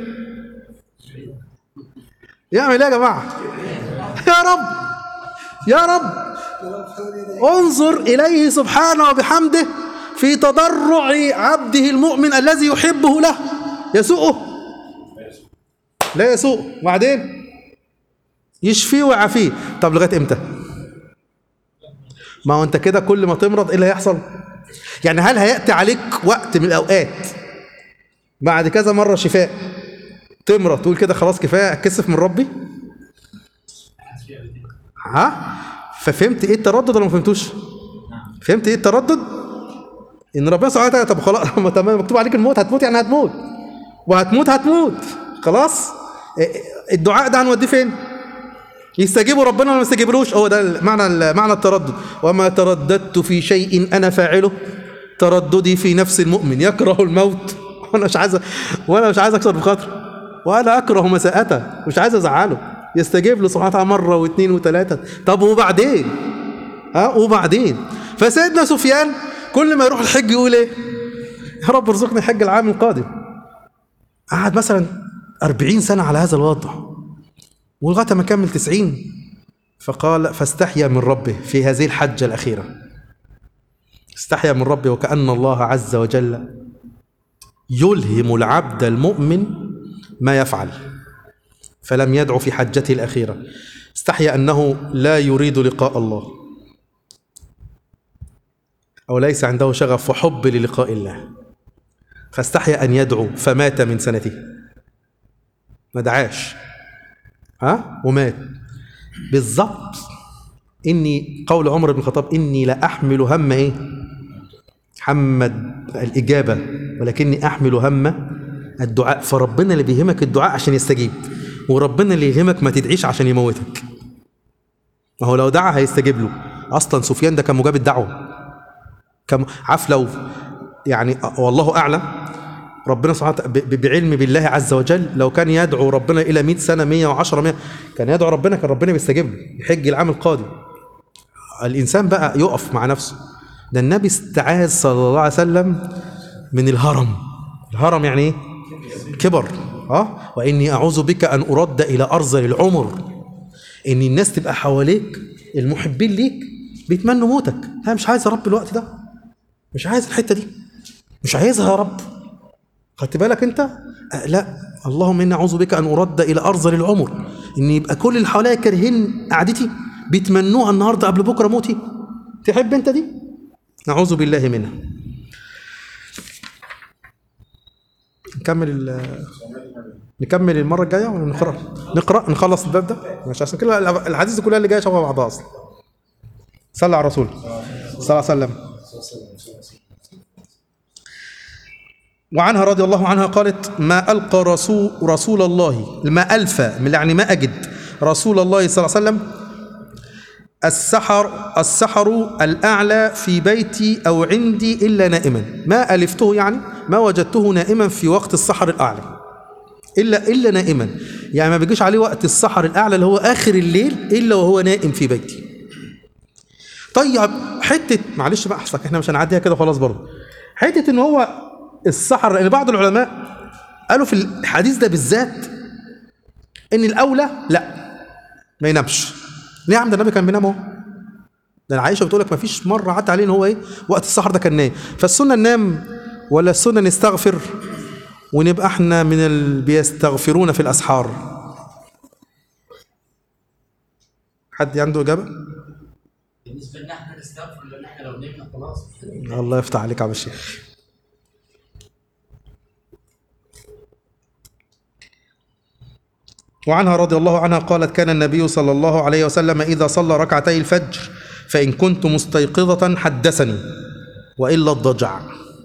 يعمل ايه يا جماعه يا رب يا رب انظر إليه سبحانه وبحمده في تضرع عبده المؤمن الذي يحبه له يسوءه لا يسوء وبعدين يشفيه ويعافيه طب لغايه امتى ما هو انت كده كل ما تمرض ايه اللي هيحصل يعني هل هياتي عليك وقت من الاوقات بعد كذا مره شفاء تمرض تقول كده خلاص كفايه اتكسف من ربي ها ففهمت ايه التردد ولا ما فهمتوش فهمت ايه التردد ان ربنا سبحانه وتعالى طب خلاص ما تمام مكتوب عليك الموت هتموت يعني هتموت وهتموت هتموت خلاص إيه- الدعاء ده هنوديه فين يستجيبوا ربنا ولا ما يستجيبلوش هو ده معنى معنى التردد وما ترددت في شيء انا فاعله ترددي في نفس المؤمن يكره الموت وانا مش عايز وانا مش عايز اكسر بخاطره وانا اكره مساءته مش عايز ازعله يستجيب له سبحانه وتعالى مره واثنين وثلاثه طب وبعدين ها وبعدين فسيدنا سفيان كل ما يروح الحج يقول ايه يا رب ارزقني الحج العام القادم قعد مثلا أربعين سنة على هذا الوضع ولغاية ما كمل تسعين فقال فاستحيا من ربه في هذه الحجة الأخيرة استحيا من ربه وكأن الله عز وجل يلهم العبد المؤمن ما يفعل فلم يدع في حجته الأخيرة استحيا أنه لا يريد لقاء الله أو ليس عنده شغف وحب للقاء الله فاستحيا أن يدعو فمات من سنته ما دعاش ها ومات بالضبط إني قول عمر بن الخطاب إني لا أحمل هم إيه حمد الإجابة ولكني أحمل هم الدعاء فربنا اللي بيهمك الدعاء عشان يستجيب وربنا اللي يهمك ما تدعيش عشان يموتك ما هو لو دعا هيستجيب له أصلا سفيان ده كان مجاب الدعوة كم عارف لو يعني والله أعلم ربنا سبحانه وتعالى ب- ب- بعلم بالله عز وجل لو كان يدعو ربنا إلى 100 سنة 110 100 كان يدعو ربنا كان ربنا بيستجيب له يحج العام القادم الإنسان بقى يقف مع نفسه ده النبي استعاذ صلى الله عليه وسلم من الهرم الهرم يعني ايه كبر اه واني اعوذ بك ان ارد الى ارذل العمر ان الناس تبقى حواليك المحبين ليك بيتمنوا موتك انا مش عايز يا رب الوقت ده مش عايز الحته دي مش عايزها يا رب خدت بالك انت آه لا اللهم اني اعوذ بك ان ارد الى ارذل العمر ان يبقى كل اللي حواليا كارهين قعدتي بيتمنوها النهارده قبل بكره موتي تحب انت دي نعوذ بالله منها نكمل ال- نكمل المره الجايه ولا نقرا نقرا نخلص الباب ده مش عشان كده الحديث دي كلها اللي جايه شبه بعضها اصلا صلى على الرسول صلى الله عليه وسلم وعنها رضي الله عنها قالت ما ألقى رسول, رسول الله ما ألفى يعني ما أجد رسول الله صلى الله عليه وسلم السحر السحر الأعلى في بيتي أو عندي إلا نائما ما ألفته يعني ما وجدته نائما في وقت السحر الأعلى إلا إلا نائما يعني ما بيجيش عليه وقت السحر الأعلى اللي هو آخر الليل إلا وهو نائم في بيتي طيب حتة معلش بقى أحسن إحنا مش هنعديها كده خلاص برضه حتة إن هو السحر لأن بعض العلماء قالوا في الحديث ده بالذات إن الأولى لا ما ينامش ليه يا عم ده النبي كان بينام اهو ده عائشه بتقول لك ما فيش مره عدى عليه ان هو ايه وقت السحر ده كان نايم فالسنه ننام ولا السنه نستغفر ونبقى احنا من اللي بيستغفرون في الاسحار حد عنده اجابه بالنسبه لنا احنا نستغفر لان احنا لو نمنا خلاص الله يفتح عليك يا عم الشيخ وعنها رضي الله عنها قالت كان النبي صلى الله عليه وسلم إذا صلى ركعتي الفجر فإن كنت مستيقظة حدثني وإلا الضجع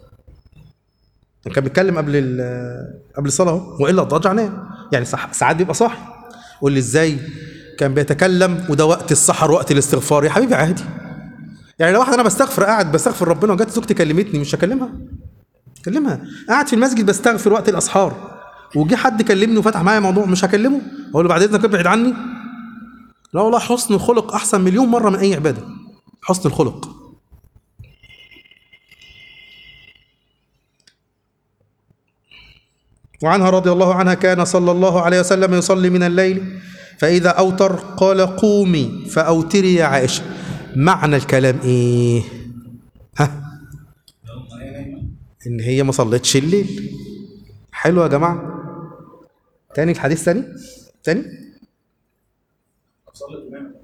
كان بيتكلم قبل ال- قبل الصلاة أهو، وإلا الضجع نام يعني صح ساعات بيبقى صاحي قول لي إزاي كان بيتكلم وده وقت السحر وقت الاستغفار يا حبيبي عادي يعني لو واحد انا بستغفر قاعد بستغفر ربنا وجت زوجتي كلمتني مش هكلمها كلمها قاعد في المسجد بستغفر وقت الاسحار وجي حد كلمني وفتح معايا موضوع مش هكلمه اقول له بعد اذنك ابعد عني لا والله حسن الخلق احسن مليون مره من اي عباده حسن الخلق وعنها رضي الله عنها كان صلى الله عليه وسلم يصلي من الليل فإذا أوتر قال قومي فأوتري يا عائشة معنى الكلام إيه؟ ها؟ إن هي ما صلتش الليل حلو يا جماعة تاني الحديث تاني تاني صلي الإمام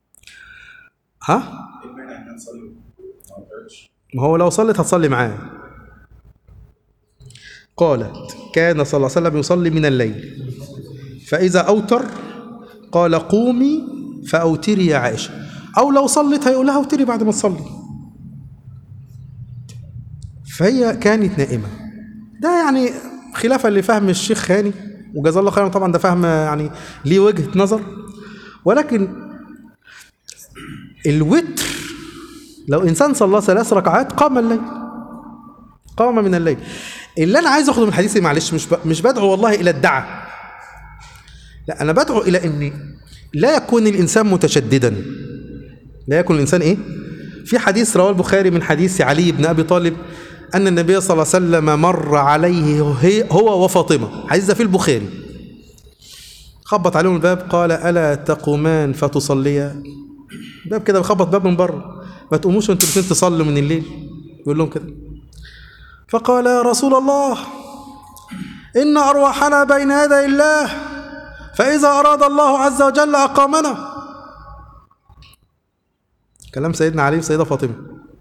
ها؟ إيه المانع إن أنا أصلي ما أقدرش ما هو لو صلت هتصلي معاه قالت كان صلى الله عليه وسلم يصلي من الليل فإذا أوتر قال قومي فأوتري يا عائشة أو لو صلت هيقول لها أوتري بعد ما تصلي فهي كانت نائمة ده يعني خلافا لفهم الشيخ خاني وجزاه الله خيرا طبعا ده فهم يعني ليه وجهة نظر ولكن الوتر لو انسان صلى ثلاث ركعات قام الليل قام من الليل اللي انا عايز اخده من الحديث معلش مش ب... مش بدعو والله الى الدعاء لا انا بدعو الى ان لا يكون الانسان متشددا لا يكون الانسان ايه في حديث رواه البخاري من حديث علي بن ابي طالب ان النبي صلى الله عليه وسلم مر عليه هي- هو وفاطمه حديث ده في البخاري خبط عليهم الباب قال الا تقومان فتصليا باب كده بيخبط باب من بره ما تقوموش انتوا الاثنين تصلوا من الليل يقول لهم كده فقال يا رسول الله ان ارواحنا بين يدي الله فاذا اراد الله عز وجل اقامنا كلام سيدنا علي وسيدة فاطمة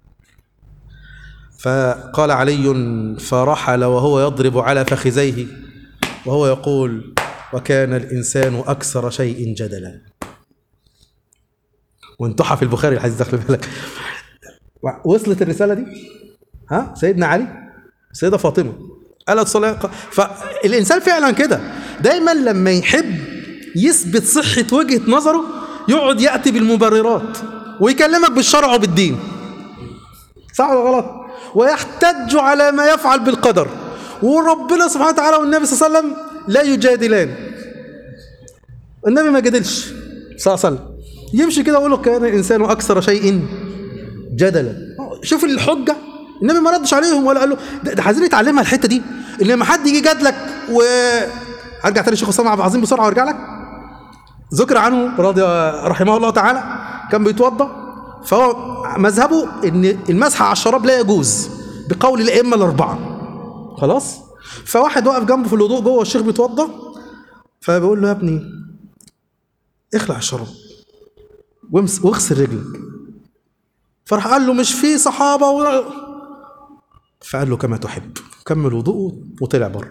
فقال علي فرحل وهو يضرب على فخذيه وهو يقول وكان الإنسان أكثر شيء جدلا وانتحى في البخاري الحديث ده خلي بالك وصلت الرسالة دي ها سيدنا علي سيدة فاطمة قالت صلاة فالإنسان فعلا كده دايما لما يحب يثبت صحة وجهة نظره يقعد يأتي بالمبررات ويكلمك بالشرع وبالدين صح ولا غلط ويحتج على ما يفعل بالقدر وربنا سبحانه وتعالى والنبي صلى الله عليه وسلم لا يجادلان النبي ما جادلش صلى الله عليه وسلم يمشي كده ويقول له كان الانسان اكثر شيء جدلا شوف الحجه النبي ما ردش عليهم ولا قال له ده, ده عايزين نتعلمها الحته دي ان لما حد يجي جادلك و ارجع تاني شيخ اسامه عبد العظيم بسرعه وارجع لك ذكر عنه رضي رحمه الله تعالى كان بيتوضا فهو مذهبه ان المسح على الشراب لا يجوز بقول الائمه الاربعه خلاص فواحد واقف جنبه في الوضوء جوه الشيخ بيتوضا فبيقول له يا ابني اخلع الشراب وامس واغسل رجلك فراح قال له مش في صحابه و... فقال له كما تحب كمل وضوءه وطلع بره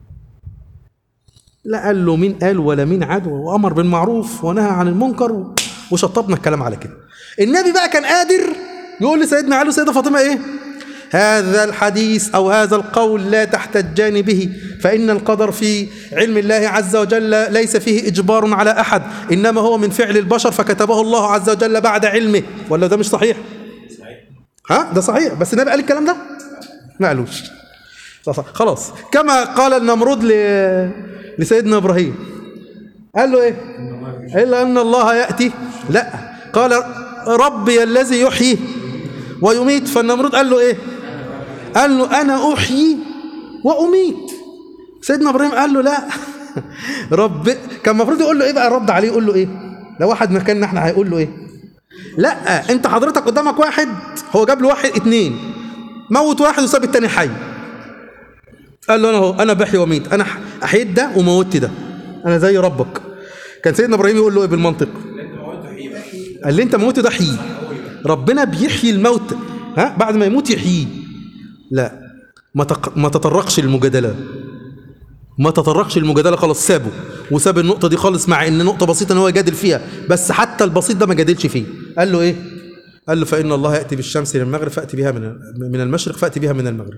لا قال له مين قال ولا مين عاد وامر بالمعروف ونهى عن المنكر وشطبنا الكلام على كده النبي بقى كان قادر يقول لسيدنا علي وسيدة فاطمة ايه هذا الحديث او هذا القول لا تحتجان به فان القدر في علم الله عز وجل ليس فيه اجبار على احد انما هو من فعل البشر فكتبه الله عز وجل بعد علمه ولا ده مش صحيح ها ده صحيح بس النبي قال الكلام ده ما قالوش خلاص كما قال النمرود ل... لسيدنا ابراهيم قال له ايه الا ان الله ياتي لا قال ربي الذي يحيي ويميت فالنمرود قال له ايه قال له انا احيي واميت سيدنا ابراهيم قال له لا رب كان المفروض يقول له ايه بقى رد عليه يقول له ايه لو واحد مكاننا احنا هيقول له ايه لا انت حضرتك قدامك واحد هو جاب له واحد اتنين موت واحد وساب التاني حي قال له انا اهو انا بحيي واميت انا احييت ده وموتت ده انا زي ربك كان سيدنا ابراهيم يقول له ايه بالمنطق قال لي انت موته ده حيي ربنا بيحيي الموت ها بعد ما يموت يحييه لا ما تق... ما تطرقش للمجادله ما تطرقش للمجادله خلاص سابه وساب النقطه دي خالص مع ان نقطه بسيطه ان هو يجادل فيها بس حتى البسيط ده ما جادلش فيه قال له ايه قال له فان الله ياتي بالشمس من المغرب فاتي بها من من المشرق فاتي بها من المغرب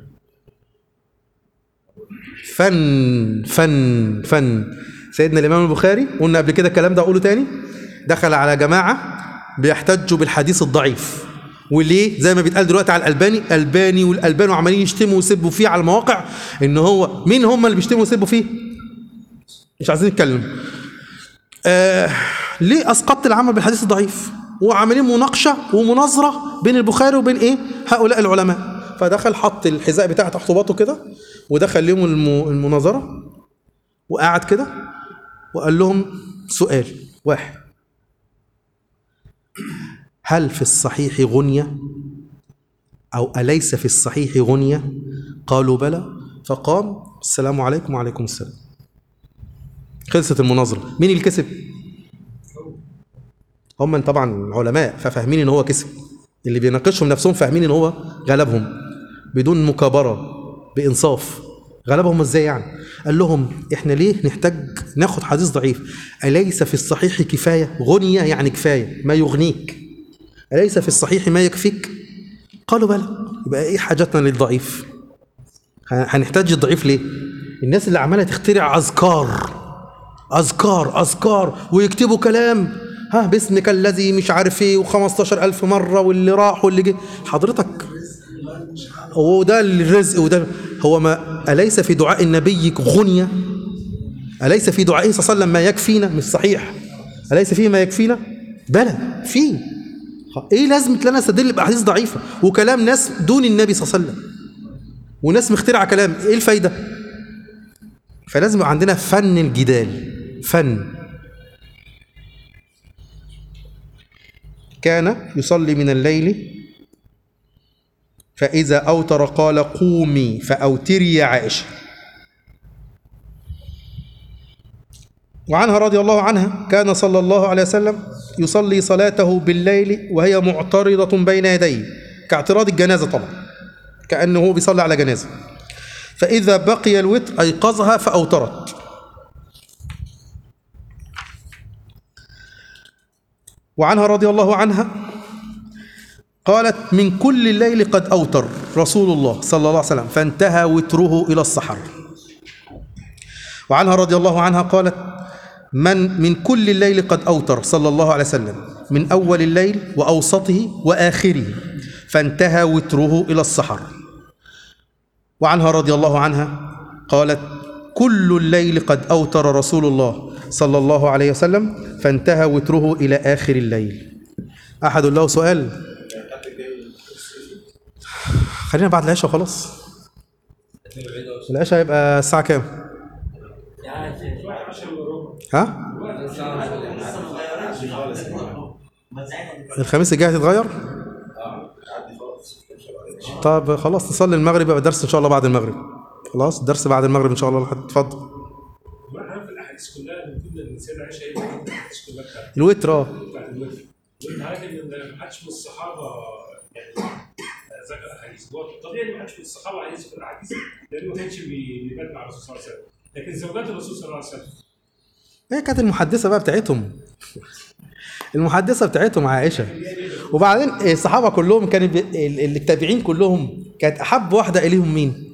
فن فن فن سيدنا الامام البخاري قلنا قبل كده الكلام ده اقوله تاني دخل على جماعه بيحتجوا بالحديث الضعيف وليه زي ما بيتقال دلوقتي على الالباني الباني والالباني وعمالين يشتموا ويسبوا فيه على المواقع ان هو مين هم اللي بيشتموا ويسبوا فيه مش عايزين نتكلم آه ليه اسقطت العمل بالحديث الضعيف وعاملين مناقشه ومناظره بين البخاري وبين ايه هؤلاء العلماء فدخل حط الحذاء بتاعه تحت باطه كده ودخل لهم الم- المناظره وقعد كده وقال لهم سؤال واحد هل في الصحيح غنية أو أليس في الصحيح غنية قالوا بلى فقام السلام عليكم وعليكم السلام خلصت المناظرة مين اللي كسب هم طبعا علماء ففاهمين ان هو كسب اللي بيناقشهم نفسهم فاهمين ان هو غلبهم بدون مكابرة بإنصاف غلبهم ازاي يعني قال لهم احنا ليه نحتاج ناخد حديث ضعيف أليس في الصحيح كفاية غنية يعني كفاية ما يغنيك أليس في الصحيح ما يكفيك قالوا بلى يبقى ايه حاجتنا للضعيف ه- هنحتاج الضعيف ليه الناس اللي عماله تخترع اذكار اذكار اذكار ويكتبوا كلام ها باسمك الذي مش عارف ايه و15000 ألف مرة واللي راح واللي جه حضرتك هو ده الرزق وده هو ما أليس في دعاء النبي غنية أليس في دعائه صلى الله عليه وسلم ما يكفينا مش صحيح أليس فيه ما يكفينا بلى فيه ايه لازمة ان انا استدل باحاديث ضعيفة وكلام ناس دون النبي صلى الله عليه وسلم وناس مخترعة كلام ايه الفايدة فلازم يبقى عندنا فن الجدال فن كان يصلي من الليل فإذا أوتر قال قومي فأوتري يا عائشة وعنها رضي الله عنها كان صلى الله عليه وسلم يصلي صلاته بالليل وهي معترضة بين يديه كاعتراض الجنازة طبعا كأنه هو بيصلي على جنازة فإذا بقي الوتر أيقظها فأوترت وعنها رضي الله عنها قالت من كل الليل قد أوتر رسول الله صلى الله عليه وسلم فانتهى وتره إلى السحر وعنها رضي الله عنها قالت من من كل الليل قد أوتر صلى الله عليه وسلم من أول الليل وأوسطه وآخره فانتهى وتره إلى السحر وعنها رضي الله عنها قالت كل الليل قد أوتر رسول الله صلى الله عليه وسلم فانتهى وتره إلى آخر الليل أحد له سؤال خلينا بعد العشاء خلاص العشاء هيبقى الساعة كام؟ ها؟ الخميس الجاي هتتغير؟ طب خلاص نصلي المغرب يبقى درس ان شاء الله بعد المغرب خلاص الدرس بعد المغرب ان شاء الله لحد اتفضل واحنا في الاحاديث كلها بنقول ان السيده عائشه هي اللي كانت الاحاديث كلها بتاعت الوتر اه بتاعت الوتر وانت عارف ان ما حدش من الصحابه يعني ذكر احاديث هو طبيعي ان ما حدش من الصحابه عايز يذكر احاديث لانه ما كانش بي- بيبات مع الرسول صلى الله عليه وسلم لكن زوجات الرسول صلى الله عليه وسلم هي كانت المحدثه بقى بتاعتهم المحدثه بتاعتهم عائشه وبعدين الصحابه كلهم كانوا بي... ال- التابعين كلهم كانت احب واحده اليهم مين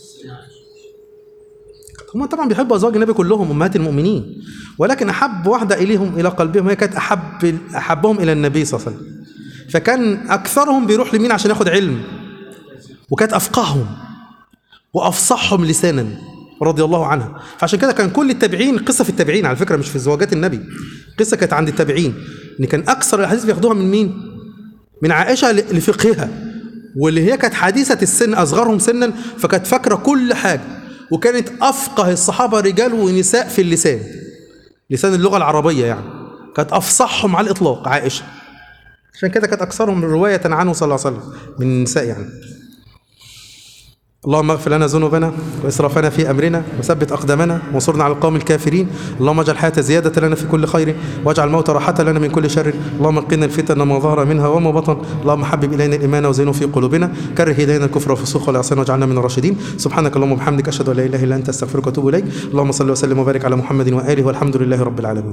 هم طبعا بيحبوا ازواج النبي كلهم امهات المؤمنين ولكن احب واحده اليهم الى قلبهم هي كانت احب احبهم الى النبي صلى الله عليه وسلم فكان اكثرهم بيروح لمين عشان ياخد علم وكانت افقههم وافصحهم لسانا رضي الله عنها فعشان كده كان كل التابعين قصه في التابعين على فكره مش في زواجات النبي قصه كانت عند التابعين ان كان اكثر الاحاديث بياخدوها من مين من عائشه ل- لفقهها واللي هي كانت حديثه السن اصغرهم سنا فكانت فاكره كل حاجه وكانت افقه الصحابه رجال ونساء في اللسان لسان اللغه العربيه يعني كانت افصحهم على الاطلاق عائشه عشان كده كانت أكثرهم رواية عنه صلى الله عليه وسلم من النساء يعني اللهم اغفر لنا ذنوبنا واسرافنا في امرنا وثبت اقدامنا وانصرنا على القوم الكافرين اللهم اجعل الحياه زياده لنا في كل خير واجعل الموت راحه لنا من كل شر اللهم قنا الفتن ما ظهر منها وما بطن اللهم حبب الينا الايمان وزينه في قلوبنا كره الينا الكفر والفسوق والعصيان واجعلنا من الراشدين سبحانك اللهم وبحمدك اشهد ان لا اله الا انت استغفرك واتوب اليك اللهم صل وسلم وبارك على محمد واله والحمد لله رب العالمين